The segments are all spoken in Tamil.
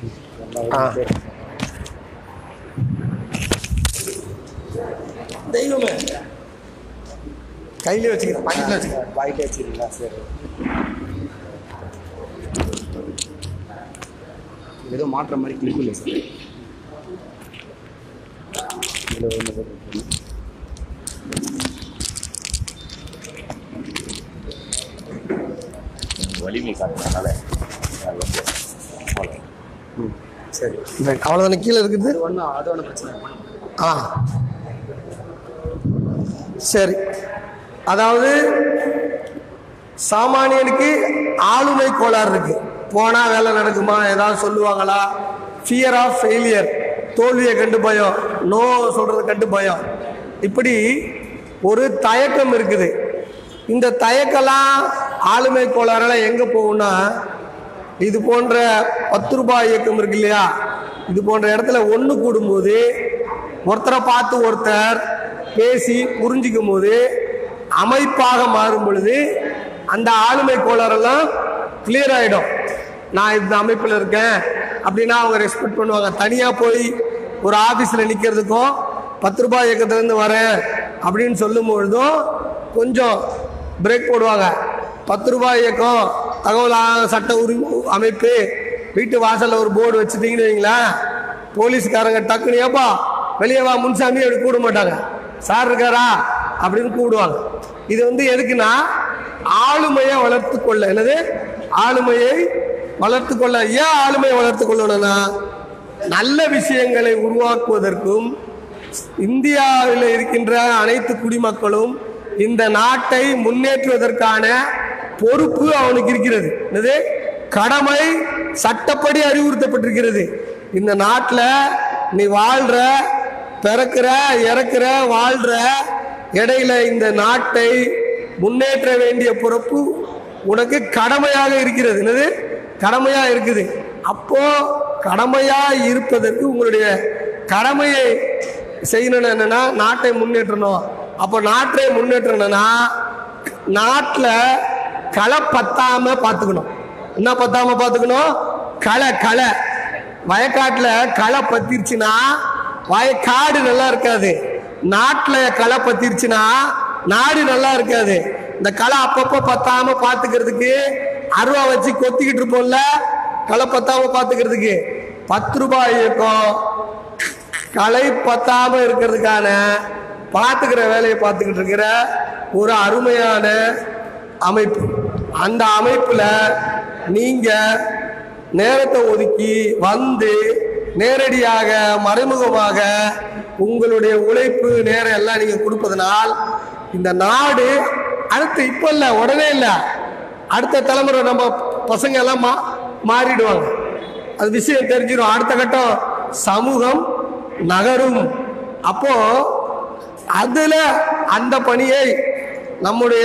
ஆ தெய்வமே கையிலே வச்சுக்கிறேன் பாக்கெட்டில் வச்சுக்கிறேன் பாக்கெட் வச்சிருக்கீங்களா சரி ஏதோ மாற்ற மாதிரி கிளிப் இல்லை சார் இதில் ஒன்று போட்டுருக்கேன் வலிமை காட்டுறதுனால ம் சரி அவ்வளோதானே கீழே இருக்குது அது ஒன்றும் அது ஒன்றும் பிரச்சனை இல்லை ஆ சரி அதாவது சாமானியனுக்கு ஆளுமை கோளாறு இருக்கு போனா வேலை நடக்குமா ஏதாவது சொல்லுவாங்களா ஃபியர் ஆஃப் ஃபெயிலியர் தோல்வியை கண்டு பயம் நோ சொல்றது கண்டு பயம் இப்படி ஒரு தயக்கம் இருக்குது இந்த தயக்கெல்லாம் ஆளுமை கோளாறுல எங்க போகும்னா இது போன்ற பத்து ரூபாய் இயக்கம் இருக்கு இல்லையா இது போன்ற இடத்துல ஒன்று கூடும்போது ஒருத்தரை பார்த்து ஒருத்தர் பேசி புரிஞ்சிக்கும் போது அமைப்பாக மாறும் பொழுது அந்த ஆளுமை கோளாறெல்லாம் கிளியர் ஆகிடும் நான் இந்த அமைப்பில் இருக்கேன் அப்படின்னா அவங்க ரெஸ்பெக்ட் பண்ணுவாங்க தனியாக போய் ஒரு ஆஃபீஸில் நிற்கிறதுக்கும் பத்து ரூபாய் இயக்கத்துலேருந்து வரேன் அப்படின்னு சொல்லும் பொழுதும் கொஞ்சம் பிரேக் போடுவாங்க பத்து ரூபாய் இயக்கம் தகவல் ஆ- சட்ட உரிமை அமைப்பு வீட்டு வாசல்ல ஒரு போர்டு வச்சுட்டீங்கன்னு வைங்களேன் போலீஸ்காரங்க டக்குன்னு ஏப்பா வெளியே வா முன்சாமி அப்படி கூட மாட்டாங்க சார் இருக்காரா அப்படின்னு கூப்பிடுவாங்க இது வந்து எதுக்குன்னா ஆளுமையை வளர்த்து கொள்ள என்னது ஆளுமையை வளர்த்து கொள்ள ஏன் ஆளுமையை வளர்த்து கொள்ளணும்னா நல்ல விஷயங்களை உருவாக்குவதற்கும் இந்தியாவில் இருக்கின்ற அனைத்து குடிமக்களும் இந்த நாட்டை முன்னேற்றுவதற்கான பொறுப்பு அவனுக்கு இருக்கிறது என்னது கடமை சட்டப்படி அறிவுறுத்தப்பட்டிருக்கிறது இந்த நாட்டில் நீ வாழ்ற பிறக்கிற இறக்குற வாழ்ற இடையில இந்த நாட்டை முன்னேற்ற வேண்டிய பொறுப்பு உனக்கு கடமையாக இருக்கிறது என்னது கடமையா இருக்குது அப்போ கடமையா இருப்பதற்கு உங்களுடைய கடமையை செய்யணும் என்னன்னா நாட்டை முன்னேற்றணும் அப்போ நாட்டை முன்னேற்றணும்னா நாட்டில் களை பத்தாம பார்த்துக்கணும் என்ன பத்தாம பார்த்துக்கணும் களை களை வயக்காட்டில் களை பத்திருச்சுன்னா வயக்காடு நல்லா இருக்காது நாட்டில் களை பத்திருச்சுன்னா நாடு நல்லா இருக்காது இந்த களை அப்பப்போ பத்தாம பார்த்துக்கிறதுக்கு அருவா வச்சு கொத்திக்கிட்டு இருப்போம்ல களை பத்தாம பார்த்துக்கிறதுக்கு பத்து ரூபாய் இயக்கம் களை பத்தாம இருக்கிறதுக்கான பார்த்துக்கிற வேலையை பார்த்துக்கிட்டு இருக்கிற ஒரு அருமையான அமைப்பு அந்த அமைப்புல நீங்க நேரத்தை ஒதுக்கி வந்து நேரடியாக மறைமுகமாக உங்களுடைய உழைப்பு நேரம் எல்லாம் நீங்க கொடுப்பதனால் இந்த நாடு அடுத்து இப்ப இல்ல உடனே இல்ல அடுத்த தலைமுறை நம்ம பசங்க எல்லாம் மா மாறிடுவாங்க அது விஷயம் தெரிஞ்சிடும் அடுத்த கட்டம் சமூகம் நகரும் அப்போ அதுல அந்த பணியை நம்முடைய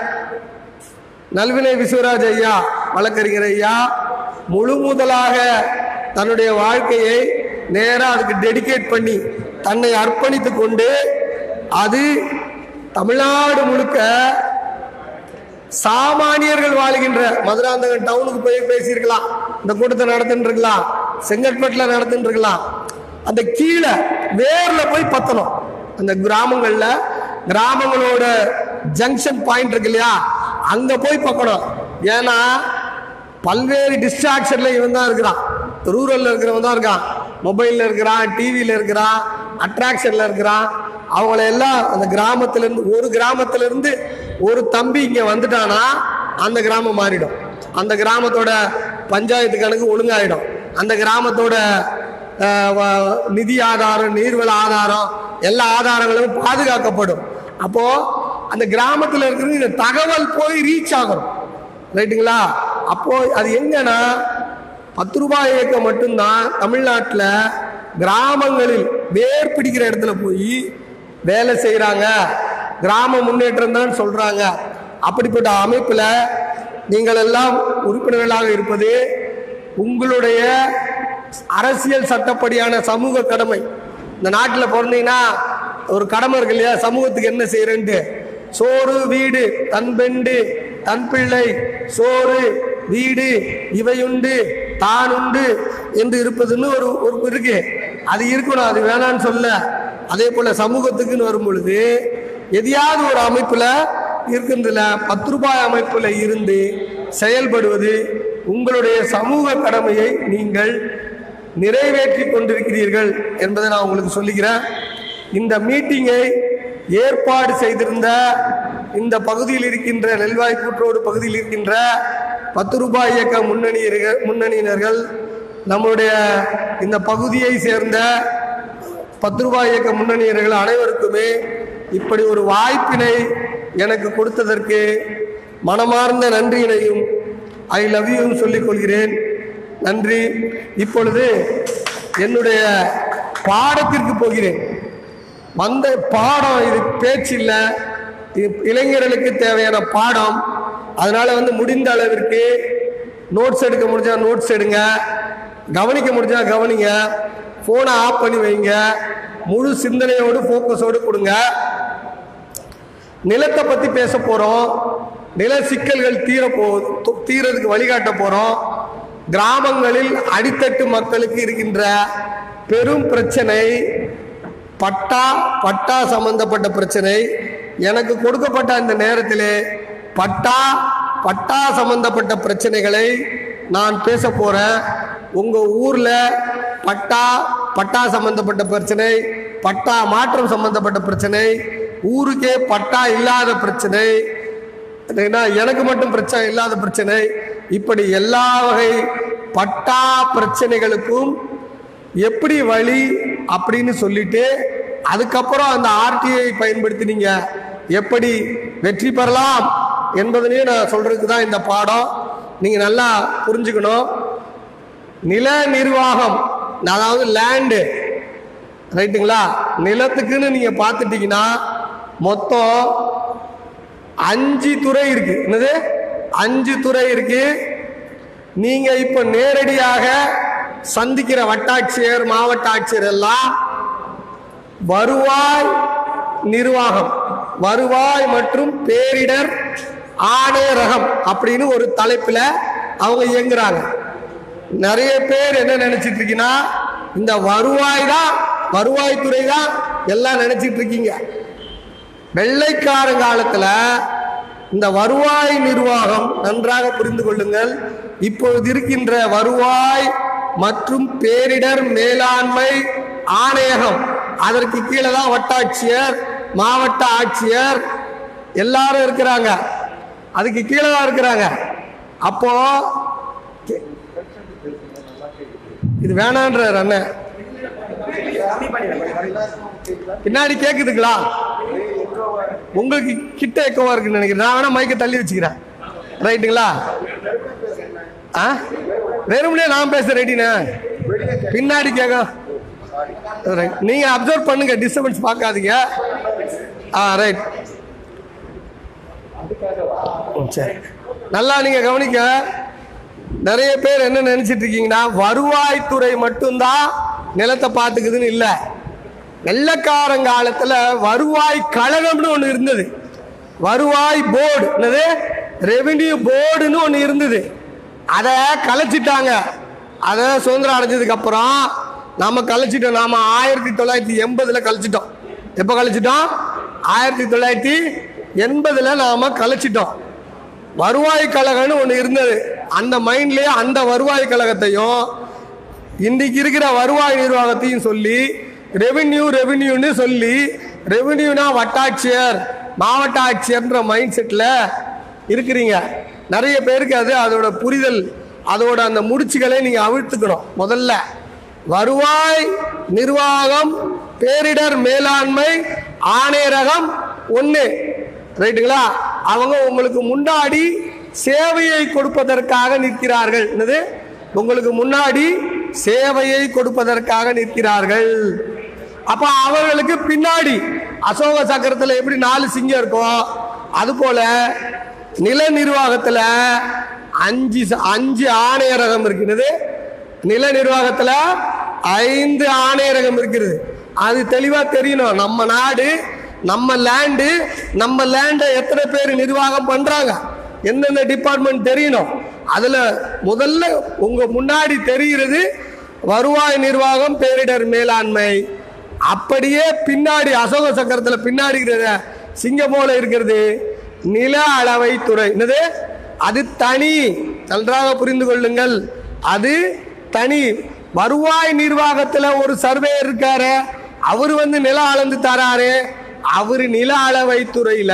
நல்வினை விஸ்வராஜ் ஐயா வழக்கறிஞர் ஐயா முழு முதலாக தன்னுடைய வாழ்க்கையை நேரா அதுக்கு டெடிகேட் பண்ணி தன்னை அர்ப்பணித்து கொண்டு அது தமிழ்நாடு முழுக்க சாமானியர்கள் வாழ்கின்ற மதுராந்தகன் டவுனுக்கு போய் பேசியிருக்கலாம் இந்த கூட்டத்தை நடத்தின்னு இருக்கலாம் செங்கல்பட்டில் நடத்தின்னு இருக்கலாம் அந்த கீழே வேர்ல போய் பத்தணும் அந்த கிராமங்கள்ல கிராமங்களோட ஜங்ஷன் பாயிண்ட் இருக்கு இல்லையா அங்க போய் பார்க்கணும் ஏன்னா பல்வேறு டிஸ்ட்ராக்ஷன்ல இவன் தான் இருக்கிறான் ரூரல்ல இருக்கிறவன் தான் இருக்கான் மொபைல்ல இருக்கிறான் டிவியில இருக்கிறான் அட்ராக்ஷன்ல இருக்கிறான் அவங்கள எல்லாம் அந்த கிராமத்துல இருந்து ஒரு கிராமத்துல இருந்து ஒரு தம்பி இங்க வந்துட்டானா அந்த கிராமம் மாறிடும் அந்த கிராமத்தோட பஞ்சாயத்து கணக்கு ஒழுங்காயிடும் அந்த கிராமத்தோட அஹ், வ- நிதி ஆதாரம் நீர்வள ஆதாரம் எல்லா ஆதாரங்களும் பாதுகாக்கப்படும் அப்போ அந்த கிராமத்துல இருக்கிற இந்த தகவல் போய் ரீச் ஆகணும் ரைட்டுங்களா அப்போ அது எங்கன்னா பத்து ரூபாய் இயக்கம் மட்டும்தான் தமிழ்நாட்டில் கிராமங்களில் வேர் பிடிக்கிற இடத்துல போய் வேலை செய்கிறாங்க கிராம முன்னேற்றம் தான் சொல்றாங்க அப்படிப்பட்ட அமைப்பில் நீங்கள் எல்லாம் உறுப்பினர்களாக இருப்பது உங்களுடைய அரசியல் சட்டப்படியான சமூக கடமை இந்த நாட்டில் பிறந்தீங்கன்னா ஒரு கடமை இருக்கு இல்லையா சமூகத்துக்கு என்ன செய்யறேன்ட்டு சோறு வீடு தன் பெண்டு தன் பிள்ளை சோறு வீடு இவையுண்டு தான் உண்டு என்று இருப்பதுன்னு ஒரு ஒரு இருக்கு அது இருக்கணும் அது வேணான்னு சொல்ல அதே போல சமூகத்துக்குன்னு வரும் பொழுது எதையாவது ஒரு அமைப்புல இருக்கின்றதுல பத்து ரூபாய் அமைப்புல இருந்து செயல்படுவது உங்களுடைய சமூக கடமையை நீங்கள் நிறைவேற்றி கொண்டிருக்கிறீர்கள் என்பதை நான் உங்களுக்கு சொல்லுகிறேன் இந்த மீட்டிங்கை ஏற்பாடு செய்திருந்த இந்த பகுதியில் இருக்கின்ற நெல்வாய் கூற்றோடு பகுதியில் இருக்கின்ற பத்து ரூபாய் இயக்க முன்னணியர்கள் முன்னணியினர்கள் நம்முடைய இந்த பகுதியை சேர்ந்த பத்து ரூபாய் இயக்க முன்னணியர்கள் அனைவருக்குமே இப்படி ஒரு வாய்ப்பினை எனக்கு கொடுத்ததற்கு மனமார்ந்த நன்றியினையும் ஐ லவ் யூ சொல்லிக் கொள்கிறேன் நன்றி இப்பொழுது என்னுடைய பாடத்திற்கு போகிறேன் வந்த பாடம் இது பேச்சு இல்லை இது இளைஞர்களுக்கு தேவையான பாடம் அதனால வந்து முடிந்த அளவிற்கு நோட்ஸ் எடுக்க முடிஞ்சா நோட்ஸ் எடுங்க கவனிக்க முடிஞ்சா கவனிங்க ஃபோனை ஆஃப் பண்ணி வைங்க முழு சிந்தனையோடு ஃபோக்கஸோடு கொடுங்க நிலத்தை பற்றி பேச போகிறோம் நில சிக்கல்கள் தீர போ தீரதுக்கு வழிகாட்ட போகிறோம் கிராமங்களில் அடித்தட்டு மக்களுக்கு இருக்கின்ற பெரும் பிரச்சனை பட்டா பட்டா சம்பந்தப்பட்ட பிரச்சனை எனக்கு கொடுக்கப்பட்ட அந்த நேரத்திலே பட்டா பட்டா சம்பந்தப்பட்ட பிரச்சனைகளை நான் பேச போறேன் உங்க ஊர்ல பட்டா பட்டா சம்பந்தப்பட்ட பிரச்சனை பட்டா மாற்றம் சம்பந்தப்பட்ட பிரச்சனை ஊருக்கே பட்டா இல்லாத பிரச்சனை ஏன்னா எனக்கு மட்டும் பிரச்சனை இல்லாத பிரச்சனை இப்படி எல்லா வகை பட்டா பிரச்சனைகளுக்கும் எப்படி வழி அப்படின்னு சொல்லிட்டு அதுக்கப்புறம் அந்த ஆர்டிஐ பயன்படுத்தி நீங்க எப்படி வெற்றி பெறலாம் என்பதனையும் நான் சொல்றதுக்கு தான் இந்த பாடம் நீங்க நல்லா புரிஞ்சுக்கணும் நில நிர்வாகம் அதாவது லேண்டு ரைட்டுங்களா நிலத்துக்குன்னு நீங்க பார்த்துட்டீங்கன்னா மொத்தம் அஞ்சு துறை இருக்கு என்னது அஞ்சு துறை இருக்கு நீங்க இப்ப நேரடியாக சந்திக்கிற வட்டாட்சியர் மாவட்ட ஆட்சியர் எல்லாம் வருவாய் நிர்வாகம் வருவாய் மற்றும் பேரிடர் ஆணையரகம் அப்படின்னு ஒரு தலைப்புல அவங்க இயங்குறாங்க நிறைய பேர் என்ன நினைச்சிட்டு இருக்கீங்கன்னா இந்த வருவாய் தான் வருவாய்த்துறை தான் எல்லாம் நினைச்சிட்டு இருக்கீங்க வெள்ளைக்காரங்காலத்துல இந்த வருவாய் நிர்வாகம் நன்றாக புரிந்து கொள்ளுங்கள் இப்பொழுது இருக்கின்ற வருவாய் மற்றும் பேரிடர் மேலாண்மை ஆணையகம் அதற்கு கீழே தான் வட்டாட்சியர் மாவட்ட ஆட்சியர் எல்லாரும் இருக்கிறாங்க அதுக்கு கீழே தான் இருக்கிறாங்க அப்போ இது வேணான்றார் அண்ணன் பின்னாடி கேக்குதுங்களா உங்களுக்கு கிட்ட எக்கவா இருக்குன்னு நினைக்கிறேன் நான் வேணா மைக்க தள்ளி வச்சுக்கிறேன் ரைட்டுங்களா ஆ வெறுமனே நான் பேச ரெடிண்ணே பின்னாடி கேட்க ரைட் நீங்க அப்சர்வ் பண்ணுங்க டிஸ்டர்பன்ஸ் பார்க்காதீங்க ஆ ரைட் சரி நல்லா நீங்க கவனிக்க நிறைய பேர் என்ன நினைச்சிட்டு இருக்கீங்கன்னா வருவாய்த்துறை மட்டும்தான் நிலத்தை பார்த்துக்குதுன்னு இல்லை வெள்ளக்காரங்காலத்துல வருவாய் கழகம்னு ஒன்று இருந்தது வருவாய் போர்டு என்னது ரெவென்யூ போர்டுன்னு ஒன்று இருந்தது அதை கலைச்சிட்டாங்க அதை சுதந்திரம் அடைஞ்சதுக்கு அப்புறம் நாம கலைச்சிட்டோம் நாம ஆயிரத்தி தொள்ளாயிரத்தி எண்பதுல கலைச்சிட்டோம் எப்போ கலைச்சிட்டோம் ஆயிரத்தி தொள்ளாயிரத்தி எண்பதுல நாம கலைச்சிட்டோம் வருவாய் கழகம்னு ஒன்று இருந்தது அந்த மைண்ட்லயே அந்த வருவாய் கழகத்தையும் இன்னைக்கு இருக்கிற வருவாய் நிர்வாகத்தையும் சொல்லி ரெவென்யூ ரெவென்யூன்னு சொல்லி ரெவென்யூனா வட்டாட்சியர் மாவட்ட ஆட்சியர்ன்ற மைண்ட் செட்டில் இருக்கிறீங்க நிறைய பேருக்கு அது அதோட புரிதல் அதோட அந்த முடிச்சுகளை நீங்கள் அவிழ்த்துக்கணும் முதல்ல வருவாய் நிர்வாகம் பேரிடர் மேலாண்மை ஆணையரகம் ஒன்று ரைட்டுங்களா அவங்க உங்களுக்கு முன்னாடி சேவையை கொடுப்பதற்காக நிற்கிறார்கள் என்னது உங்களுக்கு முன்னாடி சேவையை கொடுப்பதற்காக நிற்கிறார்கள் அப்ப அவர்களுக்கு பின்னாடி அசோக சக்கரத்துல எப்படி நாலு சிங்கம் இருக்கும் அது போல நில நிர்வாகத்துல அஞ்சு ச- அஞ்சு ஆணையரகம் இருக்கிறது நில நிர்வாகத்துல ஐந்து ஆணையரகம் இருக்கிறது அது தெளிவா தெரியணும் நம்ம நாடு நம்ம லேண்டு நம்ம லேண்டை எத்தனை பேர் நிர்வாகம் பண்றாங்க என்னென்ன டிபார்ட்மெண்ட் தெரியணும் அதுல முதல்ல உங்க முன்னாடி தெரிகிறது வருவாய் நிர்வாகம் பேரிடர் மேலாண்மை அப்படியே பின்னாடி அசோக சக்கரத்தில் பின்னாடி இருக்கிற சிங்கம் போல இருக்கிறது நில அளவை துறை என்னது அது தனி நன்றாக புரிந்து கொள்ளுங்கள் அது தனி வருவாய் நிர்வாகத்தில் ஒரு சர்வே இருக்காரு அவர் வந்து நில அளந்து தராரு அவர் நில அளவை துறையில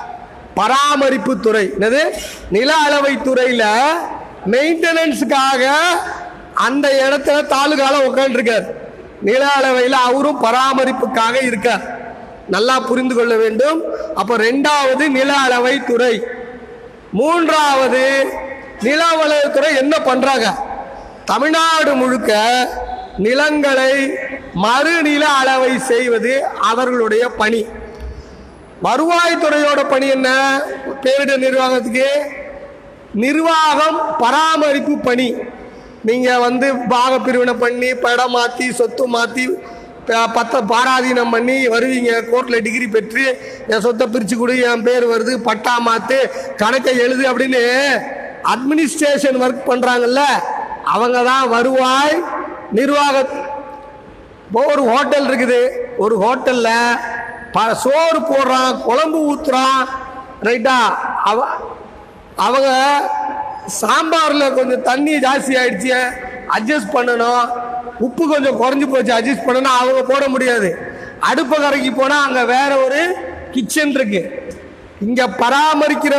பராமரிப்பு துறை என்னது நில அளவை துறையில மெயின்டெனன்ஸுக்காக அந்த இடத்துல தாலுகால உட்காந்துருக்கார் நில அளவையில் அவரும் பராமரிப்புக்காக இருக்கார் நல்லா புரிந்து கொள்ள வேண்டும் அப்போ ரெண்டாவது நில அளவை துறை மூன்றாவது நில அளவைத்துறை என்ன பண்றாங்க தமிழ்நாடு முழுக்க நிலங்களை மறுநில அளவை செய்வது அவர்களுடைய பணி வருவாய்த்துறையோட பணி என்ன பேரிடர் நிர்வாகத்துக்கு நிர்வாகம் பராமரிப்பு பணி நீங்க வந்து பாக பிரிவினை பண்ணி படம் மாத்தி சொத்து மாத்தி ப- பத்த பாராதீனம் பண்ணி வருவீங்க கோர்ட்ல டிகிரி பெற்று என் சொத்தை பிரிச்சு கொடு என் பேர் வருது பட்டா மாத்து கணக்கை எழுது அப்படின்னு அட்மினிஸ்ட்ரேஷன் ஒர்க் பண்றாங்கல்ல அவங்க தான் வருவாய் நிர்வாக இப்போ ஒரு ஹோட்டல் இருக்குது ஒரு ஹோட்டல்ல ப சோறு போடுறான் குழம்பு ஊத்துறான் ரைட்டா அவ அவங்க சாம்பார்ல கொஞ்சம் தண்ணி ஜாஸ்தி ஆயிடுச்சு அட்ஜஸ்ட் பண்ணணும் உப்பு கொஞ்சம் குறைஞ்சு போச்சு அட்ஜஸ்ட் பண்ணணும் அவங்க போட முடியாது அடுப்பு கரைக்கு போனா அங்க வேற ஒரு கிச்சன் இருக்கு இங்க பராமரிக்கிற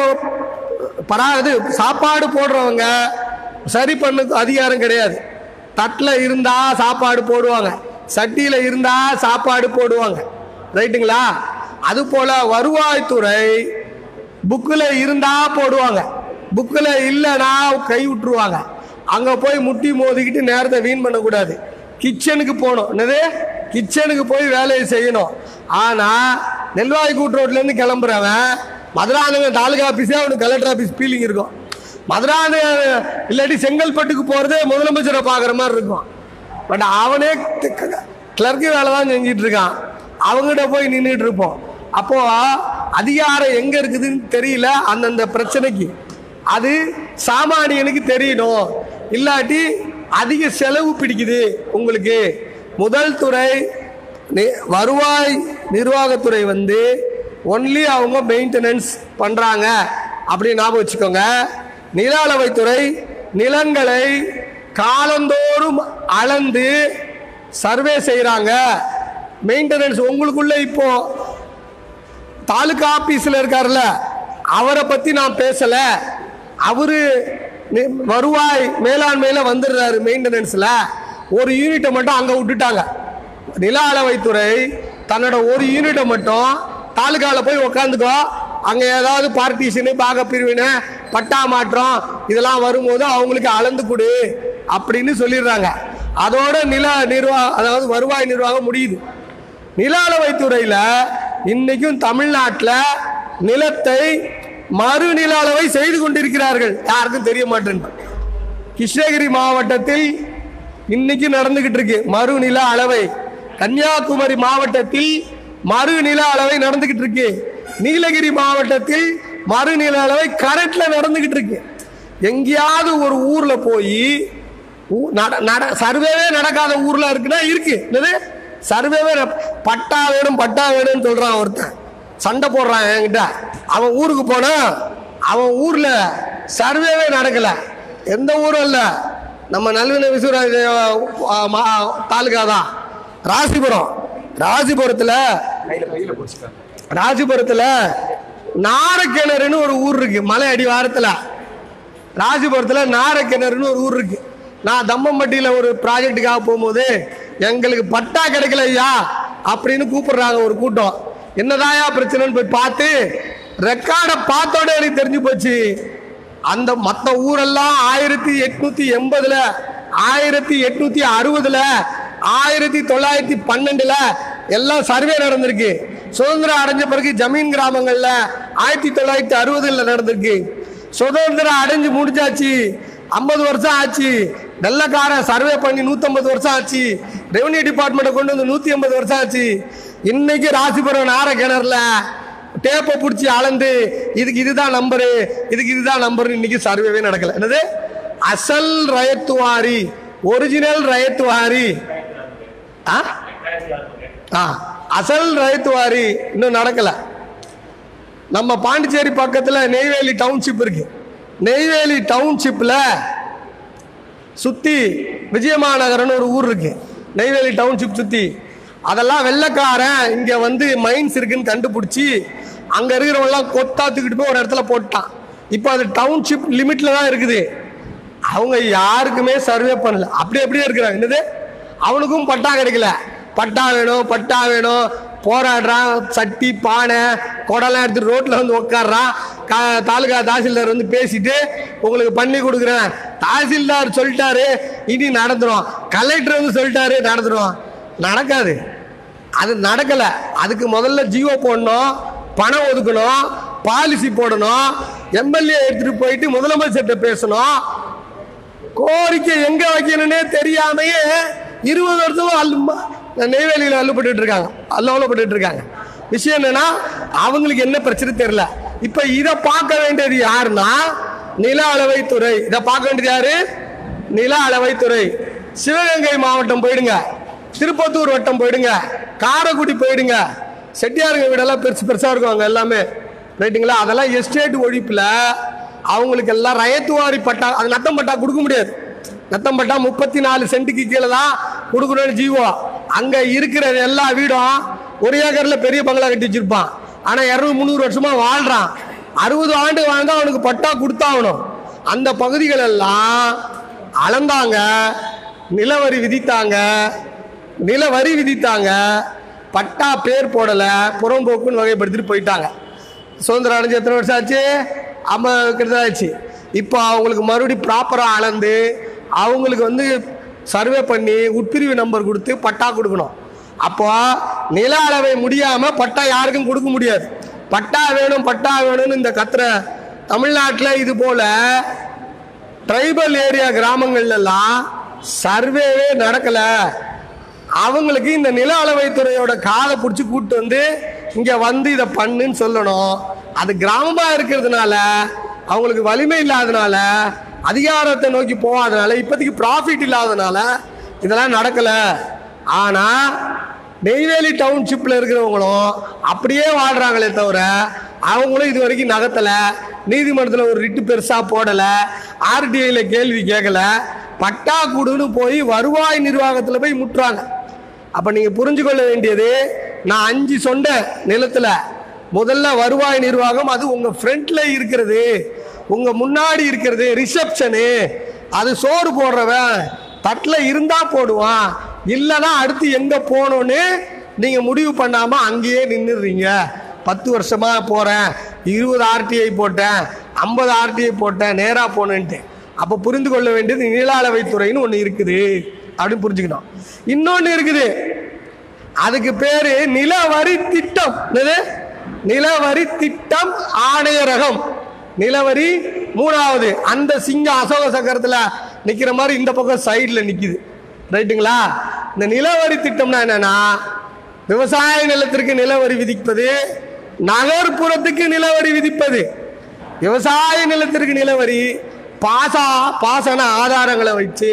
பரா இது சாப்பாடு போடுறவங்க சரி பண்ண அதிகாரம் கிடையாது தட்டில் இருந்தா சாப்பாடு போடுவாங்க சட்டியில் இருந்தா சாப்பாடு போடுவாங்க ரைட்டுங்களா அது போல வருவாய்த்துறை புக்கில் இருந்தா போடுவாங்க புக்கில் இல்லைன்னா கை விட்டுருவாங்க அங்கே போய் முட்டி மோதிக்கிட்டு நேரத்தை வீண் பண்ணக்கூடாது கிச்சனுக்கு போகணும் என்னது கிச்சனுக்கு போய் வேலையை செய்யணும் ஆனால் நெல்வாய் கூட்டு ரோட்லேருந்து கிளம்புறவன் மதுராந்தக தாலுகா ஆஃபீஸே அவனுக்கு கலெக்டர் ஆஃபீஸ் ஃபீலிங் இருக்கும் மதுராந்த இல்லாட்டி செங்கல்பட்டுக்கு போகிறதே முதலமைச்சரை பார்க்குற மாதிரி இருக்கும் பட் அவனே கிளர்க்கு வேலை தான் செஞ்சிட்டு இருக்கான் அவங்ககிட்ட போய் நின்றுட்டு இருப்போம் அப்போ அதிகாரம் எங்க இருக்குதுன்னு தெரியல அந்தந்த பிரச்சனைக்கு அது சாமானியனுக்கு தெரியணும் இல்லாட்டி அதிக செலவு பிடிக்குது உங்களுக்கு முதல் துறை நி- வருவாய் நிர்வாகத்துறை வந்து ஒன்லி அவங்க மெயின்டெனன்ஸ் பண்றாங்க அப்படின்னு ஞாபகம் வச்சுக்கோங்க நில அளவைத்துறை நிலங்களை காலந்தோறும் அளந்து சர்வே செய்கிறாங்க மெயின்டெனன்ஸ் உங்களுக்குள்ள இப்போ தாலுகா ஆபீஸ்ல இருக்காருல்ல அவரை பத்தி நான் பேசல அவரு நி- வருவாய் மேலாண்மையில வந்துடுறாரு மெயின்டெனன்ஸ்ல ஒரு யூனிட்டை மட்டும் அங்க விட்டுட்டாங்க நில அளவைத்துறை தன்னோட ஒரு யூனிட்டை மட்டும் தாலுகால போய் உக்காந்துக்கோ அங்க ஏதாவது பார்ட்டிஷனு பாக பிரிவினை பட்டா மாற்றம் இதெல்லாம் வரும்போது அவங்களுக்கு அளந்து கொடு அப்படின்னு சொல்லிடுறாங்க அதோட நில நிர்வாகம் அதாவது வருவாய் நிர்வாகம் முடியுது நில அளவைத்துறையில் இன்னைக்கும் தமிழ்நாட்டில் நிலத்தை மறு நில அளவை செய்து கொண்டிருக்கிறார்கள் யாருக்கும் தெரிய மாட்டேன் கிருஷ்ணகிரி மாவட்டத்தில் இன்னைக்கு நடந்துகிட்டு இருக்கு மறு நில அளவை கன்னியாகுமரி மாவட்டத்தில் மறு நில அளவை நடந்துகிட்டு இருக்கு நீலகிரி மாவட்டத்தில் மறு நில அளவை கரண்ட்ல நடந்துகிட்டு இருக்கு எங்கேயாவது ஒரு ஊர்ல போய் ஊ- நட- நட சர்வேவே நடக்காத ஊர்ல இருக்குன்னா இருக்கு என்னது சர்வேவே ந- பட்டா வேணும் பட்டா வேணும்னு சொல்றான் ஒருத்தன் சண்டை போடுறான் என்கிட்ட அவன் ஊருக்கு போனா அவன் ஊர்ல சர்வேவே நடக்கல எந்த ஊரும் இல்ல நம்ம நல்வின விசுவராஜ தாலுகா தான் ராசிபுரம் ராசிபுரத்துல கையில் கையில் பிடிச்சிட்டாங்க ராசிபுரத்துல நாரக்கிணறுன்னு ஒரு ஊர் இருக்கு மலை அடிவாரத்துல ராசிபுரத்துல நாரக்கிணறுன்னு ஒரு ஊர் இருக்கு நான் தம்மம்பட்டியில ஒரு ப்ராஜெக்ட்டுக்காக போகும்போது எங்களுக்கு பட்டா கிடைக்கல ஐயா அப்படின்னு கூப்பிடுறாங்க ஒரு கூட்டம் என்னதாயா பிரச்சனைன்னு போய் பார்த்து ரெக்கார்டை பார்த்தோட எனக்கு தெரிஞ்சு போச்சு அந்த மற்ற ஊரெல்லாம் ஆயிரத்தி எட்நூத்தி எண்பதுல ஆயிரத்தி எட்நூத்தி அறுபதுல ஆயிரத்தி தொள்ளாயிரத்தி பன்னெண்டுல எல்லாம் சர்வே நடந்திருக்கு சுதந்திரம் அடைஞ்ச பிறகு ஜமீன் கிராமங்கள்ல ஆயிரத்தி தொள்ளாயிரத்தி அறுபதுல நடந்திருக்கு சுதந்திரம் அடைஞ்சு முடிஞ்சாச்சு ஐம்பது வருஷம் ஆச்சு வெள்ளக்காரன் சர்வே பண்ணி 150 வருஷம் ஆச்சு ரெவன்யூ டிபார்ட்மெண்ட்டை கொண்டு வந்து நூத்தி ஐம்பது வருஷம் ஆச்சு இன்னைக்கு ராசிபுரம் நார கிணறுல டேப்பை பிடிச்சி அளந்து இதுக்கு இதுதான் நம்பரு இதுக்கு இதுதான் நம்பர் இன்னைக்கு சர்வேவே நடக்கல என்னது அசல் ரயத்துவாரி ஒரிஜினல் ரயத்து வாரி ஆ ஆ அசல் ரயத்து வாரி இன்னும் நடக்கல நம்ம பாண்டிச்சேரி பக்கத்துல நெய்வேலி டவுன்ஷிப் இருக்கு நெய்வேலி டவுன்ஷிப்ல சுத்தி விஜயமாநகரம்னு ஒரு ஊர் இருக்கு நெய்வேலி டவுன்ஷிப் சுத்தி அதெல்லாம் வெள்ளைக்காரன் இங்க வந்து மைன்ஸ் இருக்குன்னு கண்டுபிடிச்சி அங்க இருக்கிறவங்கலாம் கொத்தா தூக்கிட்டு போய் ஒரு இடத்துல போட்டான் இப்போ அது டவுன்ஷிப் லிமிட்ல தான் இருக்குது அவங்க யாருக்குமே சர்வே பண்ணல அப்படி அப்படியே இருக்கிறாங்க என்னது அவனுக்கும் பட்டா கிடைக்கல பட்டா வேணும் பட்டா வேணும் போராடுறான் சட்டி பானை குடம்லாம் எடுத்து ரோட்ல வந்து உட்காடுறான் கா தாலுகா தாசில்தார் வந்து பேசிட்டு உங்களுக்கு பண்ணி கொடுக்குறேன் தாசில்தார் சொல்லிட்டாரு இனி நடந்துரும் கலெக்டர் வந்து சொல்லிட்டாரு நடந்துரும் நடக்காது அது நடக்கல அதுக்கு முதல்ல ஜியோ போடணும் பணம் ஒதுக்கணும் பாலிசி போடணும் எம்எல்ஏ எடுத்துட்டு போயிட்டு முதலமைச்சர்கிட்ட பேசணும் கோரிக்கை எங்க வைக்கணும்னே தெரியாமையே இருபது வருஷமா அள்ளு நெய்வேலியில் அள்ளுப்பட்டு இருக்காங்க அல்லவலப்பட்டு இருக்காங்க விஷயம் என்னன்னா அவங்களுக்கு என்ன பிரச்சனை தெரியல இப்ப இதை பார்க்க வேண்டியது யாருன்னா நில அளவைத்துறை இதை பார்க்க வேண்டியது யாரு நில அளவைத்துறை சிவகங்கை மாவட்டம் போயிடுங்க திருப்பத்தூர் வட்டம் போயிடுங்க காரைக்குடி போயிடுங்க செட்டியாருங்க வீடெல்லாம் பெருசு பெருசா இருக்கும் அங்க எல்லாமே ரைட்டுங்களா அதெல்லாம் எஸ்டேட் ஒழிப்புல அவங்களுக்கு எல்லாம் ரயத்துவாரி பட்டா அது நத்தம் பட்டா கொடுக்க முடியாது நத்தம் பட்டா முப்பத்தி நாலு சென்ட்டுக்கு கீழே தான் கொடுக்கணும்னு ஜீவம் அங்க இருக்கிற எல்லா வீடும் ஒரு ஏக்கர்ல பெரிய பங்களா கட்டி வச்சிருப்பான் ஆனா இரநூறு முந்நூறு வருஷமா வாழ்றான் அறுபது ஆண்டு வாழ்ந்தா அவனுக்கு பட்டா கொடுத்தாகணும் அந்த பகுதிகள் எல்லாம் அளந்தாங்க நிலவரி விதித்தாங்க நிலவரி விதித்தாங்க பட்டா பேர் போடல புறம்போக்குன்னு வகைப்படுத்திட்டு போயிட்டாங்க சுதந்திரம் அடைஞ்சு எத்தனை வருஷம் ஆச்சு ஐம்பது கிட்ட ஆச்சு இப்போ அவங்களுக்கு மறுபடியும் ப்ராப்பராக அளந்து அவங்களுக்கு வந்து சர்வே பண்ணி உட்பிரிவு நம்பர் கொடுத்து பட்டா கொடுக்கணும் அப்போ நில அளவை முடியாம பட்டா யாருக்கும் கொடுக்க முடியாது பட்டா வேணும் பட்டா வேணும்னு இந்த கத்துற தமிழ்நாட்டில் இது போல ட்ரைபல் ஏரியா கிராமங்கள்ல எல்லாம் சர்வேவே நடக்கல அவங்களுக்கு இந்த நில அளவைத்துறையோட காலை பிடிச்சி கூட்டு வந்து இங்க வந்து இதை பண்ணுன்னு சொல்லணும் அது கிராமமா இருக்கிறதுனால அவங்களுக்கு வலிமை இல்லாதனால அதிகாரத்தை நோக்கி போகாதனால இப்போதைக்கு ப்ராஃபிட் இல்லாதனால இதெல்லாம் நடக்கல ஆனா நெய்வேலி டவுன்ஷிப்ல இருக்கிறவங்களும் அப்படியே வாழ்றாங்களே தவிர அவங்களும் இது வரைக்கும் நகர்த்தல நீதிமன்றத்தில் ஒரு ரிட்டு பெருசா போடல ஆர்டிஐல கேள்வி கேட்கல பட்டா கூடுன்னு போய் வருவாய் நிர்வாகத்தில் போய் முட்டுறாங்க அப்ப நீங்க புரிஞ்சு கொள்ள வேண்டியது நான் அஞ்சு சொன்னேன் நிலத்துல முதல்ல வருவாய் நிர்வாகம் அது உங்க ஃப்ரண்ட்ல இருக்கிறது உங்க முன்னாடி இருக்கிறது ரிசப்ஷனு அது சோறு போடுறவன் தட்டில் இருந்தா போடுவான் இல்லைன்னா அடுத்து எங்க போகணும்னு நீங்க முடிவு பண்ணாம அங்கேயே நின்றுடுறீங்க பத்து வருஷமா போறேன் இருபது ஆர்டிஐ போட்டேன் ஐம்பது ஆர்டிஐ போட்டேன் நேரா போனேன்ட்டு அப்ப புரிந்து கொள்ள வேண்டியது நில அளவைத்துறைன்னு ஒன்று இருக்குது அப்படின்னு புரிஞ்சுக்கணும் இன்னொன்று இருக்குது அதுக்கு பேரு நிலவரி திட்டம் என்னது நிலவரி திட்டம் ஆணையரகம் நிலவரி மூணாவது அந்த சிங்கம் அசோக சக்கரத்துல நிக்கிற மாதிரி இந்த பக்கம் சைடுல நிக்குது ரைட்டுங்களா இந்த நிலவரி திட்டம்னா என்னன்னா விவசாய நிலத்திற்கு நிலவரி விதிப்பது நகர்ப்புறத்துக்கு நிலவரி விதிப்பது விவசாய நிலத்திற்கு நிலவரி பாசா பாசன ஆதாரங்களை வச்சு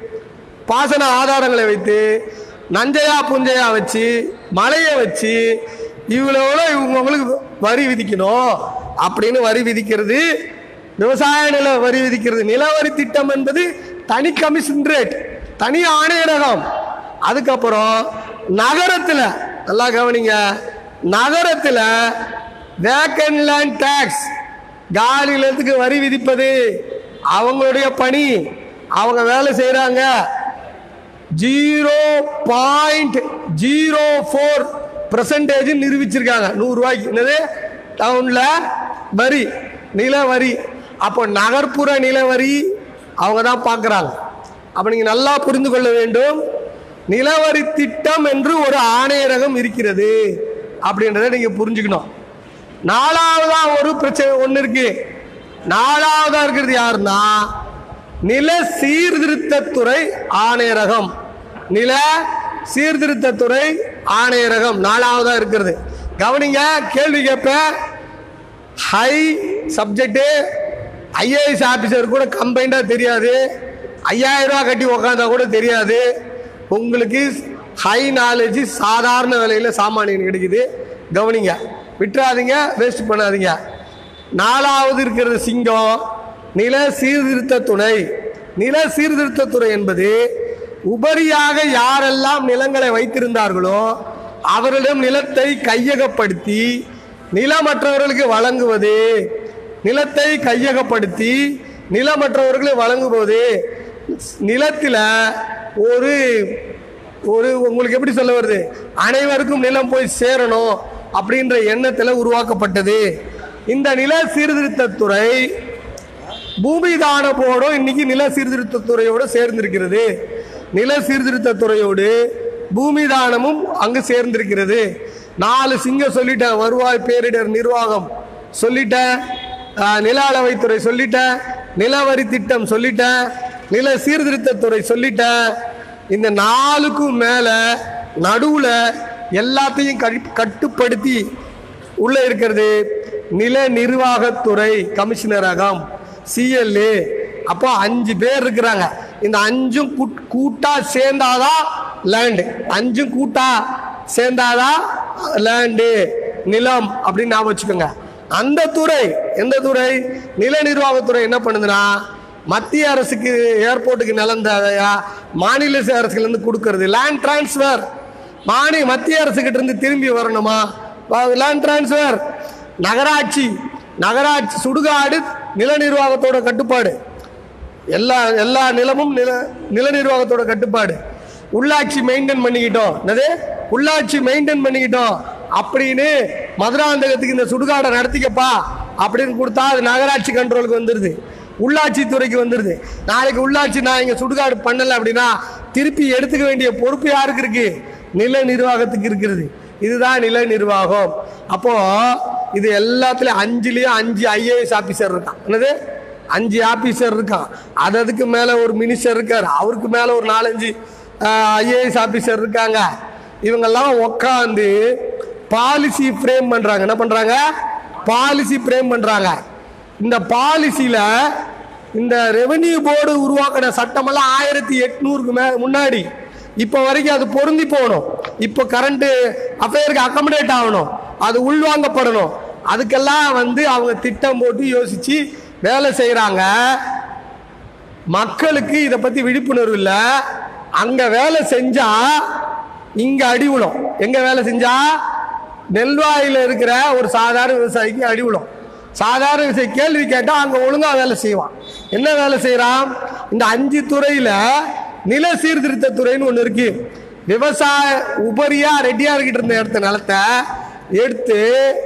பாசன ஆதாரங்களை வைத்து நஞ்சையா புஞ்சையா வச்சு மலையை வச்சு இவ்வளோ இவங்களுக்கு வரி விதிக்கணும் அப்படின்னு வரி விதிக்கிறது விவசாய நில வரி விதிக்கிறது நிலவரி திட்டம் என்பது தனி கமிஷன் ரேட் தனி ஆணையரகம் அதுக்கப்புறம் நகரத்தில் நல்லா கவனிங்க நகரத்தில் வேக்கன் லேண்ட் டேக்ஸ் காலி நிலத்துக்கு வரி விதிப்பது அவங்களுடைய பணி அவங்க வேலை செய்கிறாங்க zero point zero four percentage நிரூபிச்சிருக்காங்க நூறுரூவாய்க்கு என்னது டவுனில் வரி நில வரி அப்போ நகர்ப்புற நில வரி அவங்க தான் பார்க்குறாங்க அப்போ நீங்கள் நல்லா புரிந்து கொள்ள வேண்டும் நிலவரி திட்டம் என்று ஒரு ஆணையரகம் இருக்கிறது அப்படின்றத நீங்கள் புரிஞ்சுக்கணும் நாலாவதா ஒரு பிரச்சனை ஒன்று இருக்கு நாலாவதா இருக்கிறது யாருன்னா நில சீர்திருத்தத்துறை ஆணையரகம் நில சீர்திருத்தத்துறை ஆணையரகம் நாலாவதா இருக்கிறது கவனிங்க கேள்வி கேட்பேன் ஹை சப்ஜெக்ட் ஐஏஎஸ் ஆபீசர் கூட கம்பைண்டா தெரியாது ஐயாயிரம் ரூபா கட்டி உக்காந்தா கூட தெரியாது உங்களுக்கு ஹை நாலேஜ் சாதாரண விலையில் சாமானியன் கிடைக்குது கவனிங்க விட்டுறாதீங்க வேஸ்ட் பண்ணாதீங்க நாலாவது இருக்கிறது சிங்கம் நில சீர்திருத்த துணை நில சீர்திருத்த துறை என்பது உபரியாக யாரெல்லாம் நிலங்களை வைத்திருந்தார்களோ அவர்களிடம் நிலத்தை கையகப்படுத்தி நிலமற்றவர்களுக்கு வழங்குவது நிலத்தை கையகப்படுத்தி நிலமற்றவர்களை வழங்கும்போது நிலத்தில் ஒரு ஒரு உங்களுக்கு எப்படி சொல்ல வருது அனைவருக்கும் நிலம் போய் சேரணும் அப்படின்ற எண்ணத்தில் உருவாக்கப்பட்டது இந்த நில சீர்திருத்தத்துறை பூமி தான போர்டும் இன்னைக்கு நில சீர்திருத்தத்துறையோடு சேர்ந்திருக்கிறது நில சீர்திருத்தத்துறையோடு பூமி தானமும் அங்கு சேர்ந்திருக்கிறது நாலு சிங்கம் சொல்லிட்டேன் வருவாய் பேரிடர் நிர்வாகம் சொல்லிட்டேன் ஆஹ், நில அளவைத்துறை சொல்லிட்டேன் நிலவரி திட்டம் சொல்லிட்டேன் நில சீர்திருத்தத்துறை சொல்லிட்டேன் இந்த நாலுக்கும் மேல நடுவுல எல்லாத்தையும் கடி- கட்டுப்படுத்தி உள்ள இருக்கிறது நில நிர்வாகத்துறை கமிஷனரகம் சிஎல்ஏ அப்போ அஞ்சு பேர் இருக்கிறாங்க இந்த அஞ்சும் கூட்- கூட்டா சேர்ந்தாதான் லேண்டு அஞ்சும் கூட்டா சேர்ந்தாதான் லேண்டு நிலம் அப்படின்னு ஞாபகம் வச்சுக்கோங்க அந்த துறை எந்த துறை நில நிர்வாகத்துறை என்ன பண்ணுதுன்னா மத்திய அரசுக்கு ஏர்போர்ட்டுக்கு நிலம் தேவையா மாநில அரசுலேருந்து கொடுக்கறது லேண்ட் டிரான்ஸ்ஃபர் மாநில மத்திய அரசுகிட்ட இருந்து திரும்பி வரணுமா லேண்ட் டிரான்ஸ்ஃபர் நகராட்சி நகராட்சி சுடுகாடு நில நிர்வாகத்தோட கட்டுப்பாடு எல்லா எல்லா நிலமும் நில நில நிர்வாகத்தோட கட்டுப்பாடு உள்ளாட்சி மெயின்டைன் பண்ணிக்கிட்டோம் என்னது உள்ளாட்சி மெயின்டைன் பண்ணிக்கிட்டோம் அப்படின்னு மதுராந்தகத்துக்கு இந்த சுடுகாடை நடத்திக்கப்பா அப்படின்னு கொடுத்தா அது நகராட்சி கண்ட்ரோலுக்கு வந்துடுது உள்ளாட்சி துறைக்கு வந்துடுது நாளைக்கு உள்ளாட்சி நான் இங்க சுடுகாடு பண்ணல அப்படின்னா திருப்பி எடுத்துக்க வேண்டிய பொறுப்பு யாருக்கு இருக்கு நில நிர்வாகத்துக்கு இருக்கிறது இதுதான் நில நிர்வாகம் அப்போ இது எல்லாத்துலயும் அஞ்சுலயும் அஞ்சு ஐஏஎஸ் ஆபீசர் இருக்கான் என்னது அஞ்சு ஆபீசர் இருக்கான் அது அதுக்கு மேல ஒரு மினிஸ்டர் இருக்கார் அவருக்கு மேல ஒரு நாலஞ்சு ஐஏஎஸ் ஆபீசர் இருக்காங்க இவங்கெல்லாம் உக்காந்து பாலிசி ஃப்ரேம் பண்றாங்க என்ன பண்றாங்க பாலிசி ஃப்ரேம் பண்றாங்க இந்த பாலிசியில இந்த ரெவென்யூ போர்டு உருவாக்கின சட்டமெல்லாம் ஆயிரத்தி எட்நூறுக்கு மே முன்னாடி இப்போ வரைக்கும் அது பொருந்தி போகணும் இப்போ கரண்ட் அஃபேருக்கு அக்கமடேட் ஆகணும் அது உள்வாங்கப்படணும் அதுக்கெல்லாம் வந்து அவங்க திட்டம் போட்டு யோசிச்சு வேலை செய்கிறாங்க மக்களுக்கு இதை பற்றி விழிப்புணர்வு இல்லை அங்கே வேலை செஞ்சா இங்கே அடி விழும் எங்கே வேலை செஞ்சா நெல்வாயில் இருக்கிற ஒரு சாதாரண விவசாயிக்கு அடி விழும் சாதாரண விவசாயி கேள்வி கேட்டால் அங்கே ஒழுங்காக வேலை செய்வான் என்ன வேலை செய்கிறான் இந்த அஞ்சு துறையில் நில சீர்திருத்த துறைன்னு ஒன்று இருக்கு விவசாய உபரியா ரெட்டியார்கிட்ட இருந்த இடத்த நிலத்தை எடுத்து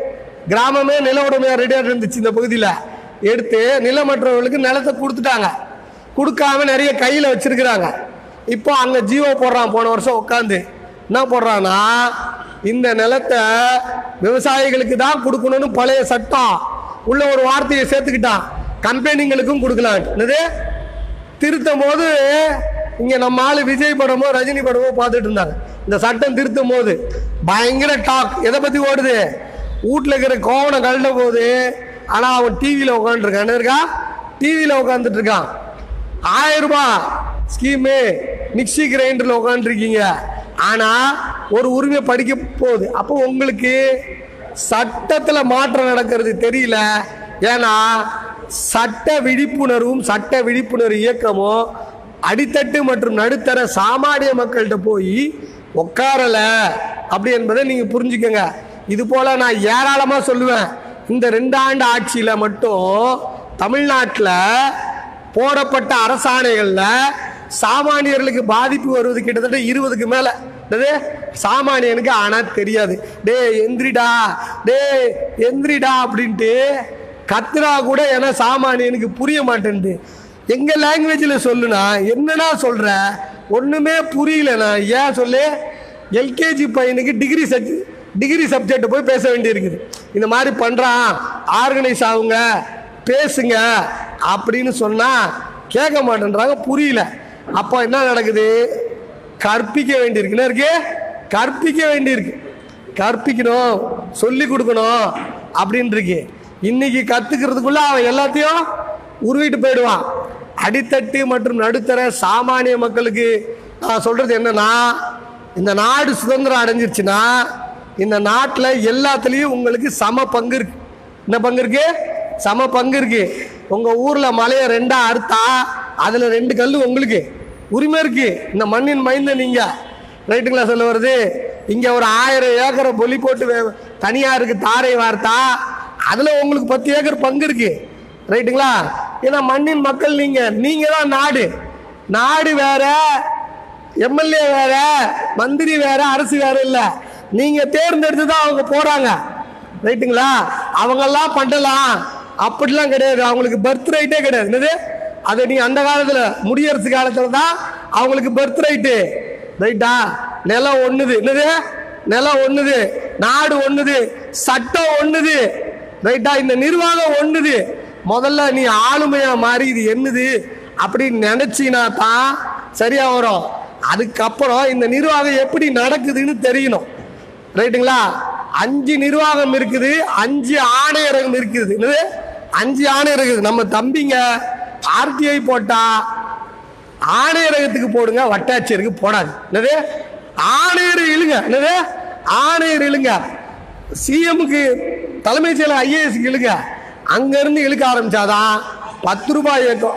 கிராமமே நில உடைமையா ரெடியாக இருந்துச்சு இந்த பகுதியில் எடுத்து நிலமற்றவர்களுக்கு நிலத்தை கொடுத்துட்டாங்க கொடுக்காம நிறைய கையில் வச்சிருக்கிறாங்க இப்போ அங்கே ஜீவோ போடுறான் போன வருஷம் உட்காந்து என்ன போடுறான்னா இந்த நிலத்தை விவசாயிகளுக்கு தான் கொடுக்கணும்னு பழைய சட்டம் உள்ள ஒரு வார்த்தையை சேர்த்துக்கிட்டான் கம்பெனிங்களுக்கும் கொடுக்கலாம் என்னது திருத்தும் போது இங்க நம்ம ஆளு விஜய் படமோ ரஜினி படமோ பார்த்துட்டு இருந்தாங்க இந்த சட்டம் திருத்தும் போது பயங்கர டாக் எதை பத்தி ஓடுது வீட்டில் இருக்கிற கோவனை கழட்ட போகுது ஆனா அவன் டிவியில் உட்காந்துருக்கான் என்ன இருக்கா டிவியில் உட்காந்துட்டு இருக்கான் ஆயிரம் ரூபாய் ஸ்கீமு மிக்சி கிரைண்டரில் உட்காந்துருக்கீங்க ஆனா ஒரு உரிமை படிக்க போகுது அப்போ உங்களுக்கு சட்டத்தில் மாற்றம் நடக்கிறது தெரியல ஏன்னா சட்ட விழிப்புணர்வும் சட்ட விழிப்புணர்வு இயக்கமும் அடித்தட்டு மற்றும் நடுத்தர சாமானிய மக்கள்கிட்ட போய் உட்காரல அப்படி என்பதை நீங்க புரிஞ்சுக்கங்க இது போல நான் ஏராளமா சொல்லுவேன் இந்த ரெண்டு ஆண்டு ஆட்சியில மட்டும் தமிழ்நாட்டில் போடப்பட்ட அரசாணைகள்ல சாமானியர்களுக்கு பாதிப்பு வருவது கிட்டத்தட்ட இருபதுக்கு மேல என்னது சாமானியனுக்கு ஆனா தெரியாது டே எந்திரிடா டே எந்திரிடா அப்படின்ட்டு கத்துனா கூட ஏன்னா சாமானியனுக்கு புரிய மாட்டேன்து எங்க லாங்குவேஜில் சொல்லுனா என்னடா சொல்ற ஒண்ணுமே புரியலண்ணா ஏன் சொல்லு எல்கேஜி பையனுக்கு டிகிரி சப் டிகிரி சப்ஜெக்ட் போய் பேச வேண்டியிருக்குது இந்த மாதிரி பண்றான் ஆர்கனைஸ் ஆகுங்க பேசுங்க அப்படின்னு சொன்னா கேட்க மாட்டேன்றாங்க புரியல அப்போ என்ன நடக்குது கற்பிக்க வேண்டியிருக்கு என்ன இருக்கு கற்பிக்க வேண்டியிருக்கு கற்பிக்கணும் சொல்லி கொடுக்கணும் அப்படின்னு இருக்கு இன்னைக்கு கத்துக்கிறதுக்குள்ள அவன் எல்லாத்தையும் உருவிட்டு போயிடுவான் அடித்தட்டு மற்றும் நடுத்தர சாமானிய மக்களுக்கு நான் சொல்றது என்னன்னா இந்த நாடு சுதந்திரம் அடைஞ்சிருச்சுன்னா இந்த நாட்டில் எல்லாத்துலேயும் உங்களுக்கு சம பங்கு இருக்கு என்ன பங்கு இருக்கு சம பங்கு இருக்கு உங்க ஊர்ல மலையை ரெண்டா அறுத்தா அதுல ரெண்டு கல் உங்களுக்கு உரிமை இருக்கு இந்த மண்ணின் மைந்த நீங்க ரைட்டுங்களா சொல்ல வருது இங்க ஒரு ஆயிரம் ஏக்கரை பொலி போட்டு வே- தனியாருக்கு தாரை வார்த்தா அதுல உங்களுக்கு பத்து ஏக்கர் பங்கு இருக்கு ரைட்டுங்களா ஏன்னா மண்ணின் மக்கள் நீங்க நீங்க தான் நாடு நாடு வேற எம்எல்ஏ வேற மந்திரி வேற அரசு வேற இல்ல நீங்க தேர்ந்தெடுத்து தான் அவங்க போறாங்க ரைட்டுங்களா அவங்கெல்லாம் பண்ணலாம் அப்படிலாம் கிடையாது அவங்களுக்கு பர்த் ரைட்டே கிடையாது என்னது அது நீ அந்த காலத்துல முடியரசு காலத்துல தான் அவங்களுக்கு பர்த் ரைட்டு ரைட்டா நிலம் ஒண்ணுது என்னது நிலம் ஒண்ணுது நாடு ஒண்ணுது சட்டம் ஒண்ணுது ரைட்டா இந்த நிர்வாகம் ஒண்ணுது முதல்ல நீ ஆளுமையா மாறி இது என்னது அப்படின்னு நினைச்சினா தான் சரியா வரும் அதுக்கப்புறம் இந்த நிர்வாகம் எப்படி நடக்குதுன்னு தெரியணும் ரைட்டுங்களா அஞ்சு நிர்வாகம் இருக்குது அஞ்சு ஆணையரகம் இருக்குது என்னது அஞ்சு ஆணையர் இருக்குது நம்ம தம்பிங்க ஆர்டிஐ போட்டா ஆணையரகத்துக்கு போடுங்க வட்டாட்சியருக்கு போடாது என்னது ஆணையர் இழுங்க என்னது ஆணையர் இழுங்க சிஎம்க்கு தலைமைச் செயலர் ஐஏஎஸ்க்கு இழுங்க அங்க இருந்து இழுக்க ஆரம்பிச்சாதான் பத்து ரூபாய் இயக்கம்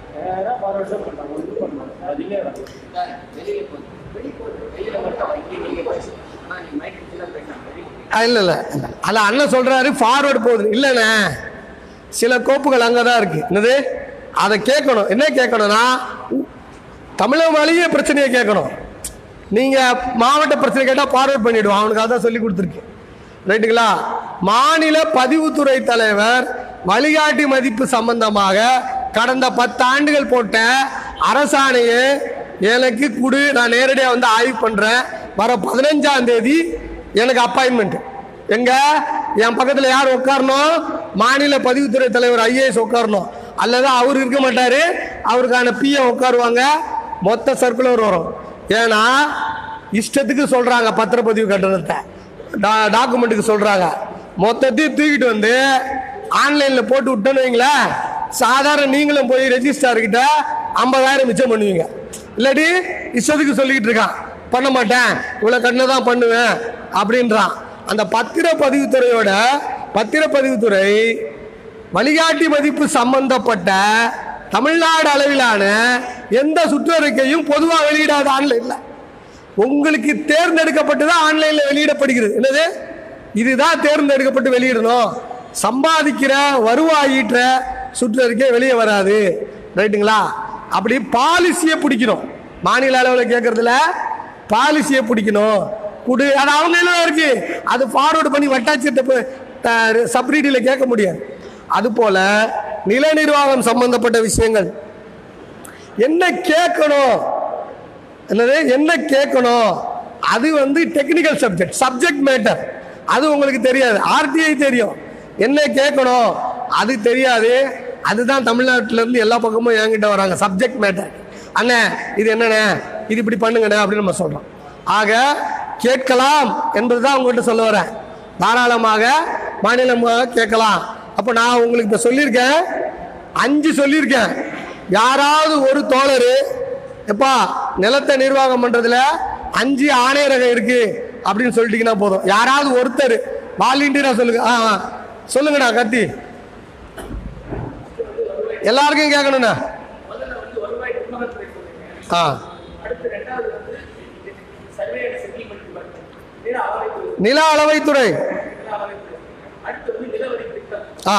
ஆ, இல்ல இல்ல இல்ல. அல்ல அண்ணன் சொல்றாரு ஃபார்வர்டு போகுது இல்லைண்ணே சில கோப்புகள் அங்கே தான் இருக்கு என்னது அதை கேட்கணும் என்ன கேட்கணும்னா உ- தமிழக மேலேயே பிரச்சனையை கேட்கணும் நீங்க மாவட்ட பிரச்சனை கேட்டால் ஃபார்வர்ட் பண்ணிடுவோம் அவனுக்கு அதான் சொல்லி கொடுத்துருக்கு ரைட்டுங்களா மாநில பதிவுத்துறை தலைவர் வழிகாட்டி மதிப்பு சம்பந்தமாக கடந்த பத்து ஆண்டுகள் போட்ட அரசாணையை எனக்கு கொடு நான் நேரடியாக வந்து ஆய்வு பண்றேன் வர பதினஞ்சாம் தேதி எனக்கு அப்பாயின்மெண்ட் எங்க என் பக்கத்துல யார் உட்காரணும் மாநில பதிவுத்துறை தலைவர் ஐஏஎஸ் உட்காரணும் அல்லது அவர் இருக்க மாட்டாரு அவருக்கான பிஏ உட்காருவாங்க மொத்த சர்க்குலர் வரும் ஏன்னா இஷ்டத்துக்கு சொல்றாங்க பத்திரப்பதிவு கட்டணத்தை டா- டாக்குமெண்ட்டுக்கு சொல்றாங்க மொத்தத்தையும் தூக்கிட்டு வந்து ஆன்லைன்ல போட்டு விட்டோன்னு வைங்களேன் சாதாரண நீங்களும் போய் ரெஜிஸ்டார் கிட்ட ஐம்பதாயிரம் மிச்சம் பண்ணுவீங்க இல்லாட்டி இஷ்டத்துக்கு சொல்லிக்கிட்டு இருக்கான் பண்ண மாட்டேன் இவ்வளோ கண்ணு தான் பண்ணுவேன் அப்படின்றான் அந்த பத்திரப்பதிவுத்துறையோட பத்திரப்பதிவுத்துறை வழிகாட்டி மதிப்பு சம்பந்தப்பட்ட தமிழ்நாடு அளவிலான எந்த சுற்றறிக்கையும் பொதுவாக வெளியிடாத ஆன்லைன்ல உங்களுக்கு தேர்ந்தெடுக்கப்பட்டு தான் ஆன்லைன்ல வெளியிடப்படுகிறது என்னது இதுதான் தேர்ந்தெடுக்கப்பட்டு வெளியிடணும் சம்பாதிக்கிற வருவாய் ஈட்டுற சுற்றறிக்கை வெளியே வராது ரைட்டுங்களா அப்படி பாலிசியை பிடிக்கணும் மாநில அளவில் கேட்கறதுல பாலிசியை பிடிக்கணும் குடு அது அவங்க கையில தான் இருக்கு அது ஃபார்வர்டு பண்ணி வட்டாட்சியத்தை சப்ரீடியில் கேட்க முடியாது அதுபோல நில நிர்வாகம் சம்பந்தப்பட்ட விஷயங்கள் என்ன கேட்கணும் என்னது என்ன கேட்கணும் அது வந்து டெக்னிக்கல் சப்ஜெக்ட் சப்ஜெக்ட் மேட்டர் அது உங்களுக்கு தெரியாது ஆர்டிஐ தெரியும் என்ன கேட்கணும் அது தெரியாது அதுதான் தமிழ்நாட்டுல இருந்து எல்லா பக்கமும் என்கிட்ட வராங்க சப்ஜெக்ட் மேட்டர் அண்ணே இது என்னண்ணே இது இப்படி பண்ணுங்கண்ணே அப்படின்னு நம்ம சொல்றோம் ஆக கேட்கலாம் என்பதுதான் உங்ககிட்ட சொல்ல வரேன் தாராளமாக மாநிலமாக கேட்கலாம் அப்போ நான் உங்களுக்கு இப்போ சொல்லியிருக்கேன் அஞ்சு சொல்லியிருக்கேன் யாராவது ஒரு தோழர் எப்பா நிலத்தை நிர்வாகம் பண்றதுல அஞ்சு ஆணையரகம் இருக்கு அப்படின்னு சொல்லிட்டீங்கன்னா போதும் யாராவது ஒருத்தர் வாலண்டியரா சொல்லுங்க ஆ ஆ. சொல்லுங்கண்ணா கத்தி எல்லாருக்கும் கேட்கணுண்ணா ஆ நில அளவைத்துறை ஆ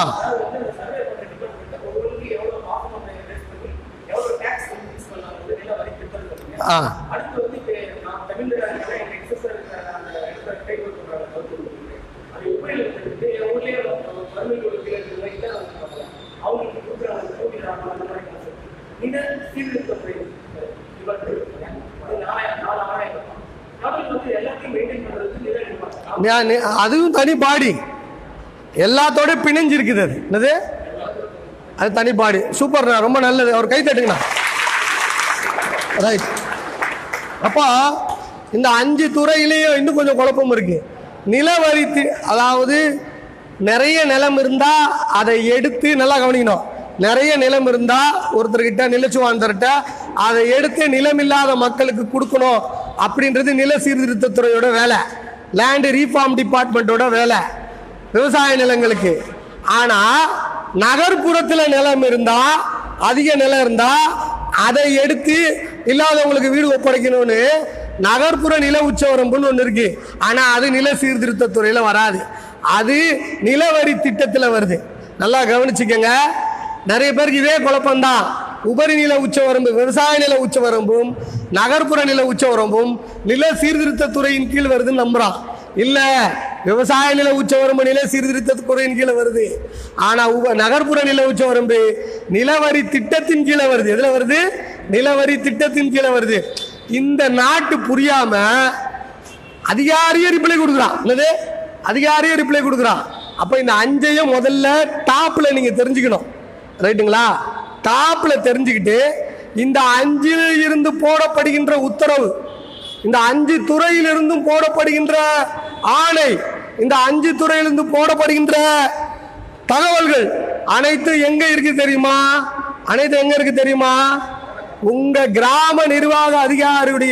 ஆ அடுத்து வந்து இப்ப நான் தமிழ்நாட்டுல என் எக்ஸசர் அந்த இடத்துல கை கொடுக்குறாங்க அது உபயோகப்படுத்தி என் ஊர்லயே வறுமை கொடுக்கிறது லைட்டா அவங்களுக்கு கொடுக்குறாங்க கொடுக்குறாங்க அந்த மாதிரி concept. இந்த சீர்திருத்த இவர்கள் அது நாலாயிரம் நாலு ஆயிரம் அவர்கள் வந்து எல்லாத்தையும் மெயின்டைன் பண்றதுக்கு நிலை நிர்வாகம் ஞா- நி- அதுவும் தனி பாடி எல்லாத்தோட பிணைஞ்சு இருக்குது அது என்னது அது தனி பாடி சூப்பர்ண்ணா ரொம்ப நல்லது அவர் கை தட்டுங்கண்ணா ரைட் அப்போ இந்த அஞ்சு துறையிலையும் இன்னும் கொஞ்சம் குழப்பம் இருக்கு நிலவரி தி- அதாவது நிறைய நிலம் இருந்தால் அதை எடுத்து நல்லா கவனிக்கணும் நிறைய நிலம் இருந்தா ஒருத்தர்கிட்ட நிலச்சுவாந்தர்கிட்ட அதை எடுத்து நிலம் இல்லாத மக்களுக்கு கொடுக்கணும் அப்படின்றது நில சீர்திருத்தத்துறையோட வேலை லேண்ட் ரீஃபார்ம் டிபார்ட்மெண்ட்டோட வேலை விவசாய நிலங்களுக்கு ஆனா நகர்ப்புறத்துல நிலம் இருந்தா அதிக நிலம் இருந்தா அதை எடுத்து இல்லாதவங்களுக்கு வீடு ஒப்படைக்கணும்னு நகர்ப்புற நில உச்சவரம்புன்னு ஒன்று இருக்கு ஆனா அது நில சீர்திருத்த துறையில வராது அது நிலவரி திட்டத்தில் வருது நல்லா கவனிச்சுக்கங்க நிறைய பேருக்கு இதே குழப்பம்தான் உபரி நில உச்சவரம்பு விவசாய நில உச்சவரம்பும் நகர்ப்புற நில உச்சவரம்பும் நில சீர்திருத்த துறையின் கீழ் வருதுன்னு நம்புறான் இல்ல விவசாய நில உச்சவரம்பு நில சீர்திருத்த துறையின் கீழே வருது ஆனா உப நகர்ப்புற நில உச்சவரம்பு நிலவரி திட்டத்தின் கீழே வருது எதுல வருது நிலவரி திட்டத்தின் கீழே வருது இந்த நாட்டு புரியாம அதிகாரியே ரிப்ளை கொடுக்குறான் என்னது அதிகாரியே ரிப்ளை கொடுக்குறான் அப்ப இந்த அஞ்சையும் முதல்ல டாப்ல நீங்க தெரிஞ்சுக்கணும் ரைட்டுங்களா டாப்ல தெரிஞ்சுக்கிட்டு இந்த அஞ்சில் இருந்து போடப்படுகின்ற உத்தரவு இந்த அஞ்சு துறையிலிருந்தும் போடப்படுகின்ற ஆணை இந்த அஞ்சு துறையிலிருந்து போடப்படுகின்ற தகவல்கள் அனைத்து எங்க இருக்கு தெரியுமா அனைத்து எங்க இருக்கு தெரியுமா உங்க கிராம நிர்வாக அதிகாரியுடைய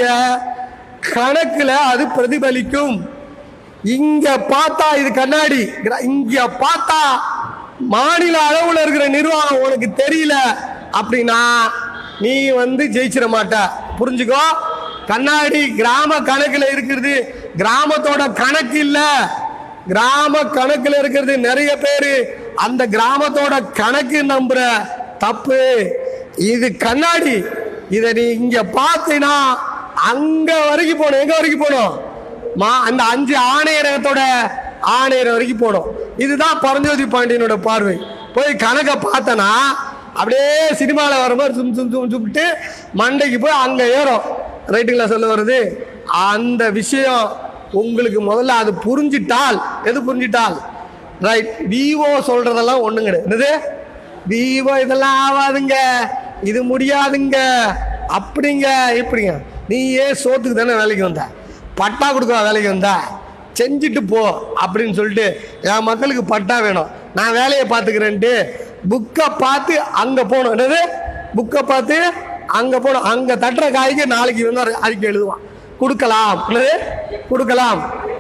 கணக்குல அது பிரதிபலிக்கும் இங்க பார்த்தா இது கண்ணாடி கிர- இங்க பார்த்தா மாநில அளவுல இருக்கிற நிர்வாகம் உனக்கு தெரியல அப்படின்னா நீ வந்து ஜெயிச்சிட மாட்ட புரிஞ்சுக்கோ கண்ணாடி கிராம கணக்குல இருக்கிறது கிராமத்தோட கணக்கு இல்ல கிராம கணக்குல இருக்கிறது நிறைய பேரு அந்த கிராமத்தோட கணக்கு நம்புற தப்பு இது கண்ணாடி இத நீ இங்க பார்த்தீனா அங்க வரைக்கும் போகணும் எங்க வரைக்கும் போகணும் மா அந்த அஞ்சு ஆணையரகத்தோட ஆணையர் வரைக்கும் போகணும் இதுதான் பரஞ்சோதி பாண்டியனோட பார்வை போய் கணக்கை பார்த்தனா அப்படியே சினிமாவில் வர மாதிரி சும் சும் சும் சும்ட்டு மண்டைக்கு போய் அங்கே ஏறும் ரைட்டுங்களா சொல்ல வருது அந்த விஷயம் உங்களுக்கு முதல்ல அது புரிஞ்சிட்டால் எது புரிஞ்சிட்டால் ரைட் விவோ சொல்றதெல்லாம் ஒண்ணுங்க கிடையாது. என்னது விவோ இதெல்லாம் ஆகாதுங்க இது முடியாதுங்க அப்படிங்க இப்படிங்க நீ ஏன் சோத்துக்கு தானே வேலைக்கு வந்த பட்டா கொடுக்க வேலைக்கு வந்த செஞ்சுட்டு போ அப்படின்னு சொல்லிட்டு என் மக்களுக்கு பட்டா வேணும் நான் வேலையை பார்த்துக்கிறேன்ட்டு புக்கை பார்த்து அங்கே போகணும் என்னது புக்கை பார்த்து அங்கே போகணும் அங்கே தட்டுற காய்க்கு நாளைக்கு வந்து ஒரு அறிக்கை எழுதுவான் கொடுக்கலாம் என்னது கொடுக்கலாம்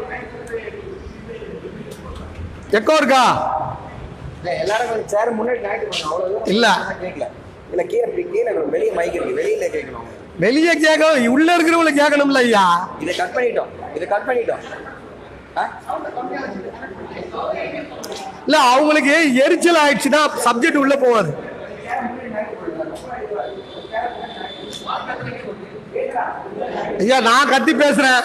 எக்கோ இருக்கா இல்ல, எல்லாரும் கொஞ்சம் சேர் முன்னாடி நாய்ட்டு போங்க அவ்வளவு தூரம் இல்ல. சொன்னா கேட்கல இல்ல கீழே இப்படி கீழே வெளியே மைக் இருக்கு வெளியில கேட்கணும் வெளியே கேட்க உள்ள இருக்கிறவங்கள கேட்கணும்ல ஐயா இதை கட் பண்ணிட்டோம் இதை கட் பண்ணிட்டோம் ஆ? இல்ல அவங்களுக்கு எரிச்சல் ஆயிடுச்சுன்னா சப்ஜெக்ட் உள்ள போவாது ஐயா நான் கத்தி பேசுறேன்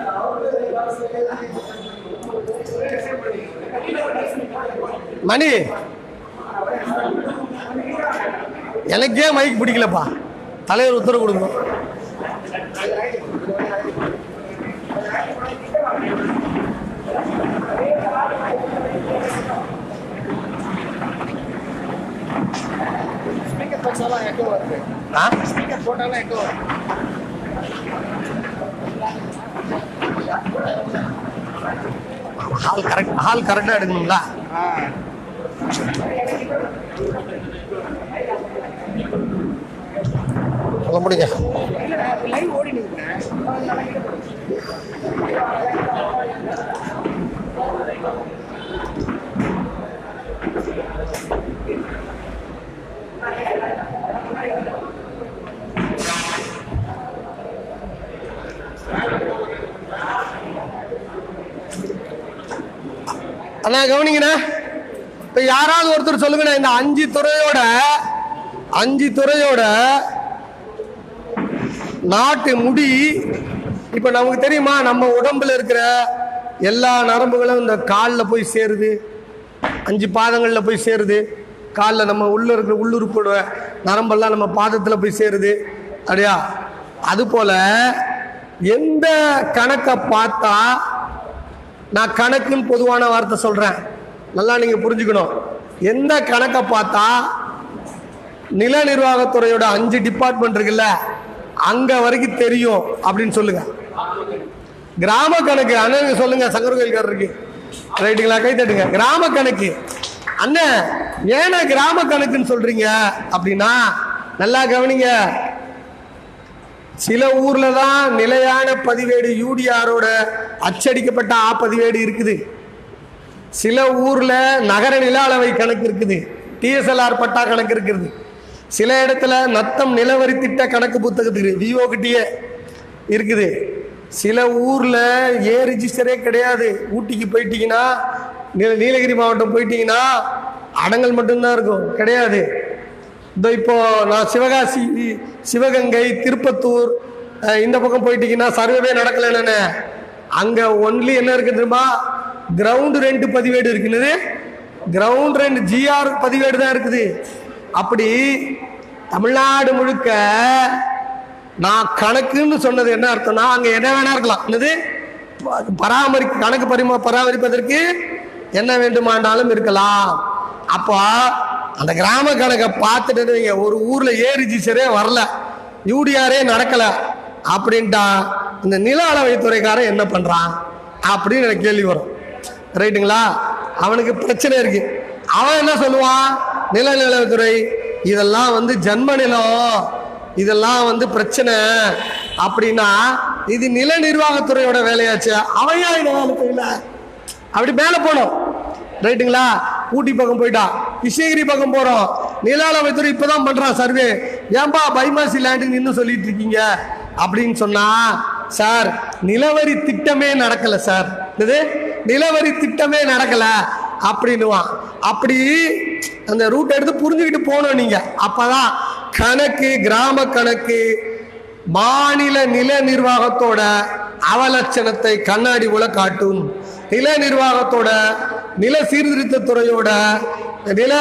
மணி எனக்கே மைக் பிடிக்கலப்பா தலைவர் உத்தரவு கொடுக்கணும் ஸ்பீக்கர் போட்டாலும் எக்கோ வருது ஆ ஸ்பீக்கர் போட்டாலும் எக்கோ வருது ஹால் கரெக்ட் ஹால் கரெக்டாக எடுக்கணுங்களா ஆ சொல்ல முடியுங்க லைவ் ஓடி நிற்கிறேன் அண்ணா கவனிங்கண்ணா இப்போ யாராவது ஒருத்தர் சொல்லுங்கண்ணா இந்த அஞ்சு துறையோட அஞ்சு துறையோட நாட்டு முடி இப்போ நமக்கு தெரியுமா நம்ம உடம்புல இருக்கிற எல்லா நரம்புகளும் இந்த காலில் போய் சேருது அஞ்சு பாதங்களில் போய் சேருது காலில் நம்ம உள்ள இருக்கிற உள்ளுறுப்போட நரம்பெல்லாம் நம்ம பாதத்தில் போய் சேருது அப்படியா அதுபோல் எந்த கணக்கை பார்த்தா நான் கணக்குன்னு பொதுவான வார்த்தை சொல்கிறேன் நல்லா நீங்கள் புரிஞ்சுக்கணும் எந்த கணக்கை பார்த்தா நில நிர்வாகத்துறையோட அஞ்சு டிபார்ட்மெண்ட் இருக்குல்ல அங்க வரைக்கும் தெரியும் அப்படின்னு சொல்லுங்க கிராம கணக்கு அண்ணனுக்கு சொல்லுங்க சங்கர கோயில்காரருக்கு ரைட்டுங்களா கை தட்டுங்க கிராம கணக்கு அண்ணன் ஏன்னா கிராம கணக்குன்னு சொல்றீங்க அப்படின்னா நல்லா கவனிங்க சில ஊர்ல தான் நிலையான பதிவேடு யூடிஆரோட அச்சடிக்கப்பட்ட ஆ பதிவேடு இருக்குது சில ஊர்ல நகர நில அளவை கணக்கு இருக்குது டிஎஸ்எல்ஆர் பட்டா கணக்கு இருக்குது சில இடத்துல நத்தம் நிலவரி திட்ட கணக்கு புத்தகத்துக்கு விஓ கிட்டயே இருக்குது சில ஊர்ல ஏ ரிஜிஸ்டரே கிடையாது ஊட்டிக்கு போயிட்டீங்கன்னா நீ- நீலகிரி மாவட்டம் போயிட்டீங்கன்னா அடங்கல் மட்டும்தான் இருக்கும் கிடையாது இதோ இப்போ நான் சிவகாசி சிவகங்கை திருப்பத்தூர் அஹ், இந்த பக்கம் போயிட்டீங்கன்னா சர்வே நடக்கலன்னு அங்க ஒன்லி என்ன இருக்கு தெரியுமா கிரவுண்ட் ரெண்ட் பதிவேடு இருக்குது கிரவுண்ட் ரெண்ட் ஜிஆர் பதிவேடு தான் இருக்குது அப்படி தமிழ்நாடு முழுக்க நான் கணக்குன்னு சொன்னது என்ன அர்த்தம்னா அங்க என்ன வேணா இருக்கலாம் என்னது ப- பராமரிக்க கணக்கு பரிமா பராமரிப்பதற்கு என்ன வேண்டுமானாலும் இருக்கலாம் அப்போ அந்த கிராம கணக்கை பார்த்துட்டு வைங்க, ஒரு ஊர்ல ஏ ரிஜிஸ்டரே வரல யூடிஆரே நடக்கல அப்படின்ட்டா இந்த நில அளவைத்துறைக்காரன் என்ன பண்றான் அப்படின்னு எனக்கு கேள்வி வரும் ரைட்டுங்களா அவனுக்கு பிரச்சனை இருக்கு அவன் என்ன சொல்லுவான் நில நிலவுத்துறை இதெல்லாம் வந்து ஜன்ம நிலம் இதெல்லாம் வந்து பிரச்சனை அப்படின்னா இது நில நிர்வாகத்துறையோட வேலையாச்சு அவன் ஏன் இதை வேலை செய்யல அப்படி மேலே போனோம் ரைட்டுங்களா ஊட்டி பக்கம் போயிட்டான் கிருஷ்ணகிரி பக்கம் போறோம் நில அளவைத்துறை இப்பதான் பண்றான் சர்வே ஏன்பா பைமாசி லேண்டுன்னு இன்னும் சொல்லிட்டு இருக்கீங்க அப்படின்னு சொன்னா சார் நிலவரி திட்டமே நடக்கல சார் இது நிலவரி திட்டமே நடக்கல அப்படின்னுவான் அப்படி அந்த ரூட் எடுத்து புரிஞ்சுக்கிட்டு போகணும் நீங்க அப்பதான் கணக்கு கிராம கணக்கு மாநில நில நிர்வாகத்தோட அவலட்சணத்தை கண்ணாடி உல காட்டும் நில நிர்வாகத்தோட நில சீர்திருத்த துறையோட நில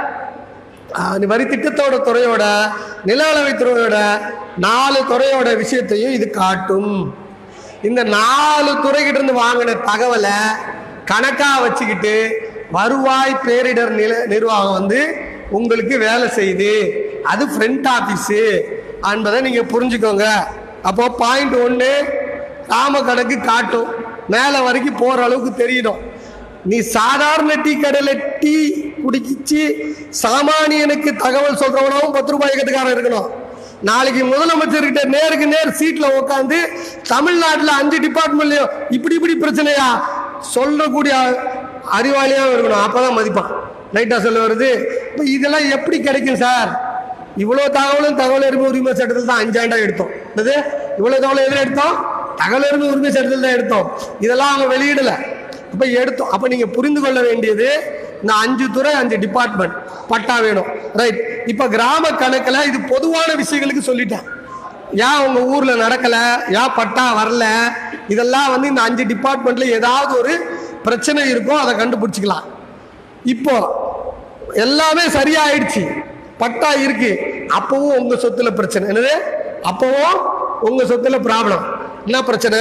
ஆஹ், வரி திட்டத்தோட துறையோட நில அளவை துறையோட நாலு துறையோட விஷயத்தையும் இது காட்டும் இந்த நாலு துறைகிட்ட இருந்து வாங்கின தகவலை கணக்கா வச்சுக்கிட்டு வருவாய் பேரிடர் நில நிர்வாகம் வந்து உங்களுக்கு வேலை செய்யுது அது ஃப்ரண்ட் ஆபீஸு என்பதை நீங்க புரிஞ்சுக்கோங்க அப்போ பாயிண்ட் ஒன்று காம கணக்கு காட்டும் மேலே வரைக்கும் போற அளவுக்கு தெரியணும் நீ சாதாரண டீ கடையில் டீ குடிச்சு சாமானியனுக்கு தகவல் சொல்றவனாவும் பத்து ரூபாய் கட்டுக்காரன் இருக்கணும் நாளைக்கு முதலமைச்சர்கிட்ட நேருக்கு நேர் சீட்ல உட்காந்து தமிழ்நாட்டில் அஞ்சு டிபார்ட்மெண்ட்லயும் இப்படி இப்படி பிரச்சனையா சொல்லக்கூடிய அறிவாளியா இருக்கணும் அப்பதான் மதிப்பான் ரைட்டா சொல்ல வருது இப்போ இதெல்லாம் எப்படி கிடைக்கும் சார் இவ்வளோ தகவலும் தகவல் அறிவு உரிமை சட்டத்தில் தான் அஞ்சாண்டா எடுத்தோம் என்னது இவ்வளோ தகவல் எதில் எடுத்தோம் தகவல் அறிவு உரிமை சட்டத்தில் தான் எடுத்தோம் இதெல்லாம் அவங்க வெளியிடல அப்ப எடுத்தோம் அப்ப நீங்க புரிந்து கொள்ள வேண்டியது இந்த அஞ்சு துறை அஞ்சு டிபார்ட்மெண்ட் பட்டா வேணும் ரைட் இப்ப கிராம கணக்குல இது பொதுவான விஷயங்களுக்கு சொல்லிட்டேன் ஏன் உங்க ஊர்ல நடக்கல ஏன் பட்டா வரல இதெல்லாம் வந்து இந்த அஞ்சு டிபார்ட்மெண்ட்ல ஏதாவது ஒரு பிரச்சனை இருக்கும் அதை கண்டுபிடிச்சிக்கலாம் இப்போ எல்லாமே சரியாயிடுச்சு பட்டா இருக்கு அப்பவும் உங்க சொத்துல பிரச்சனை என்னது அப்பவும் உங்க சொத்துல ப்ராப்ளம் என்ன பிரச்சனை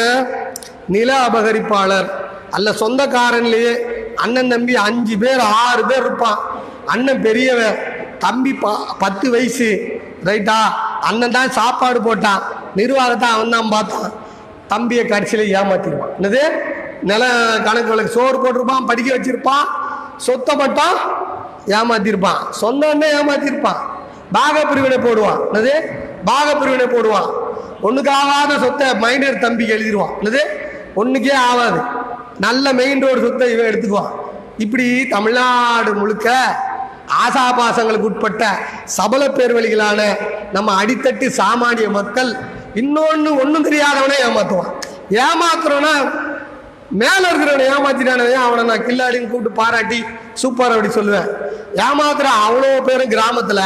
நில அபகரிப்பாளர் அல்ல சொந்தக்காரன்லயே அண்ணன் தம்பி அஞ்சு பேர் ஆறு பேர் இருப்பான் அண்ணன் பெரியவன் தம்பி ப- பத்து வயசு ரைட்டா அண்ணன் தான் சாப்பாடு போட்டான் நிர்வாகத்தை அவன் தான் பார்த்தான் தம்பியை கடைசியில் ஏமாத்திருப்பான் என்னது நில கணக்கு வழக்கு சோறு போட்டிருப்பான் படிக்க வச்சிருப்பான் சொத்தை மட்டும் ஏமாத்திருப்பான் சொந்த அண்ணன் ஏமாத்திருப்பான் பாக பிரிவினை போடுவான் என்னது பாக பிரிவினை போடுவான் ஒண்ணுக்கு ஆகாத சொத்தை மைனர் தம்பிக்கு எழுதிடுவான் என்னது ஒண்ணுக்கே ஆகாது நல்ல மெயின் ரோடு சொத்தை இவன் எடுத்துக்குவான் இப்படி தமிழ்நாடு முழுக்க ஆசாபாசங்களுக்கு உட்பட்ட சபல பேர்வழிகளான நம்ம அடித்தட்டு சாமானிய மக்கள் இன்னொன்னு ஒண்ணும் தெரியாதவனே ஏமாத்துவான் ஏமாத்துறோன்னா மேல இருக்கிறவனை ஏமாத்திட்டானே அவனை நான் கில்லாடின்னு கூப்பிட்டு பாராட்டி சூப்பர் அப்படி சொல்லுவேன் ஏமாத்துற அவ்வளோ பேரும் கிராமத்துல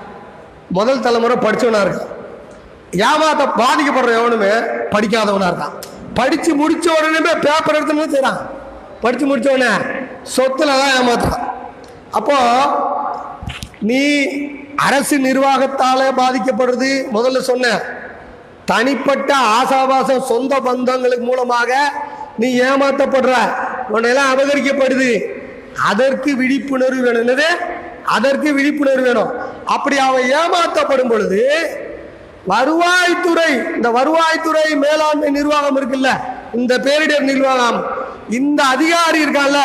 முதல் தலைமுறை படிச்சவனா இருக்கான் ஏமாத்த பாதிக்கப்படுற எவனுமே படிக்காதவனா இருக்கான் படிச்சு முடிச்ச உடனே பேப்பர் எடுத்துன்னு செய்றான் படிச்சு முடிச்ச உடனே சொத்துல தான் ஏமாத்துறான் அப்போ நீ அரசு நிர்வாகத்தால பாதிக்கப்படுறது முதல்ல சொன்ன தனிப்பட்ட ஆசாபாசம் சொந்த பந்தங்களுக்கு மூலமாக நீ ஏமாத்தப்படுற உன்னெல்லாம் அபகரிக்கப்படுது அதற்கு விழிப்புணர்வு வேணும் என்னது அதற்கு விழிப்புணர்வு வேணும் அப்படி அவன் ஏமாத்தப்படும் பொழுது வருவாய்த்துறை இந்த வருவாய்த்துறை மேலாண்மை நிர்வாகம் இருக்குல்ல இந்த பேரிடர் நிர்வாகம் இந்த அதிகாரி இருக்கான்ல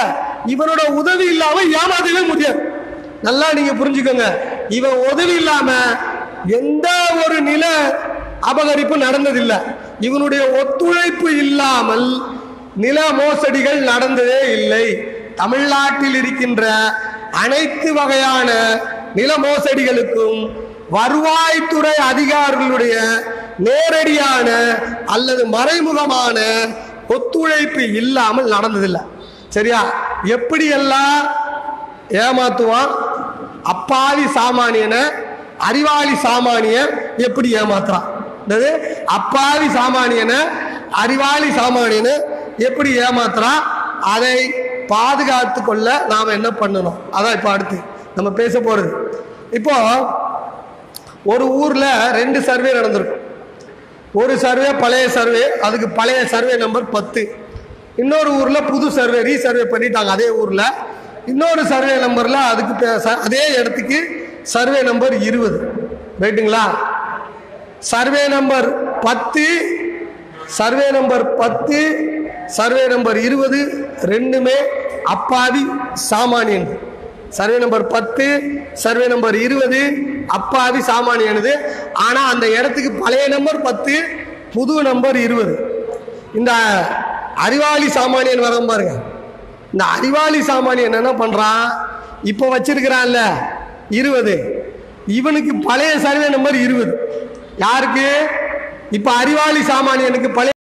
இவனோட உதவி இல்லாம ஏமாத்தவே முடியாது நல்லா நீங்க புரிஞ்சுக்கோங்க இவன் உதவி இல்லாம எந்த ஒரு நில அபகரிப்பு நடந்ததில்லை இவனுடைய ஒத்துழைப்பு இல்லாமல் நில மோசடிகள் நடந்ததே இல்லை தமிழ்நாட்டில் இருக்கின்ற அனைத்து வகையான நில மோசடிகளுக்கும் வருவாய்த்துறை அதிகாரிகளுடைய நேரடியான அல்லது மறைமுகமான ஒத்துழைப்பு இல்லாமல் நடந்ததில்லை சரியா எப்படியெல்லாம் ஏமாத்துவான் அப்பாவி சாமானியனை அறிவாளி சாமானியன் எப்படி ஏமாத்துறான் என்னது அப்பாவி சாமானியனை அறிவாளி சாமானியனை எப்படி ஏமாத்துறான் அதை பாதுகாத்து கொள்ள நாம் என்ன பண்ணணும் அதான் இப்போ அடுத்து நம்ம பேச போறது இப்போ ஒரு ஊர்ல ரெண்டு சர்வே நடந்திருக்கும் ஒரு சர்வே பழைய சர்வே அதுக்கு பழைய சர்வே நம்பர் பத்து இன்னொரு ஊர்ல புது சர்வே ரீசர்வே பண்ணிட்டாங்க அதே ஊர்ல இன்னொரு சர்வே நம்பர்ல அதுக்கு பே- ச- அதே இடத்துக்கு சர்வே நம்பர் இருபது ரைட்டுங்களா சர்வே நம்பர் பத்து சர்வே நம்பர் பத்து சர்வே நம்பர் இருபது ரெண்டுமே அப்பாவி சாமானியன் சர்வே நம்பர் பத்து சர்வே நம்பர் இருபது அப்பாவி சாமானியனது ஆனா அந்த இடத்துக்கு பழைய நம்பர் பத்து புது நம்பர் இருபது இந்த அறிவாளி சாமானியன் வர பாருங்க இந்த அறிவாளி சாமானியன் என்ன பண்றான் இப்போ வச்சிருக்கிறான்ல இருபது இவனுக்கு பழைய சர்வே நம்பர் இருபது யாருக்கு இப்ப அறிவாளி சாமானியனுக்கு பழைய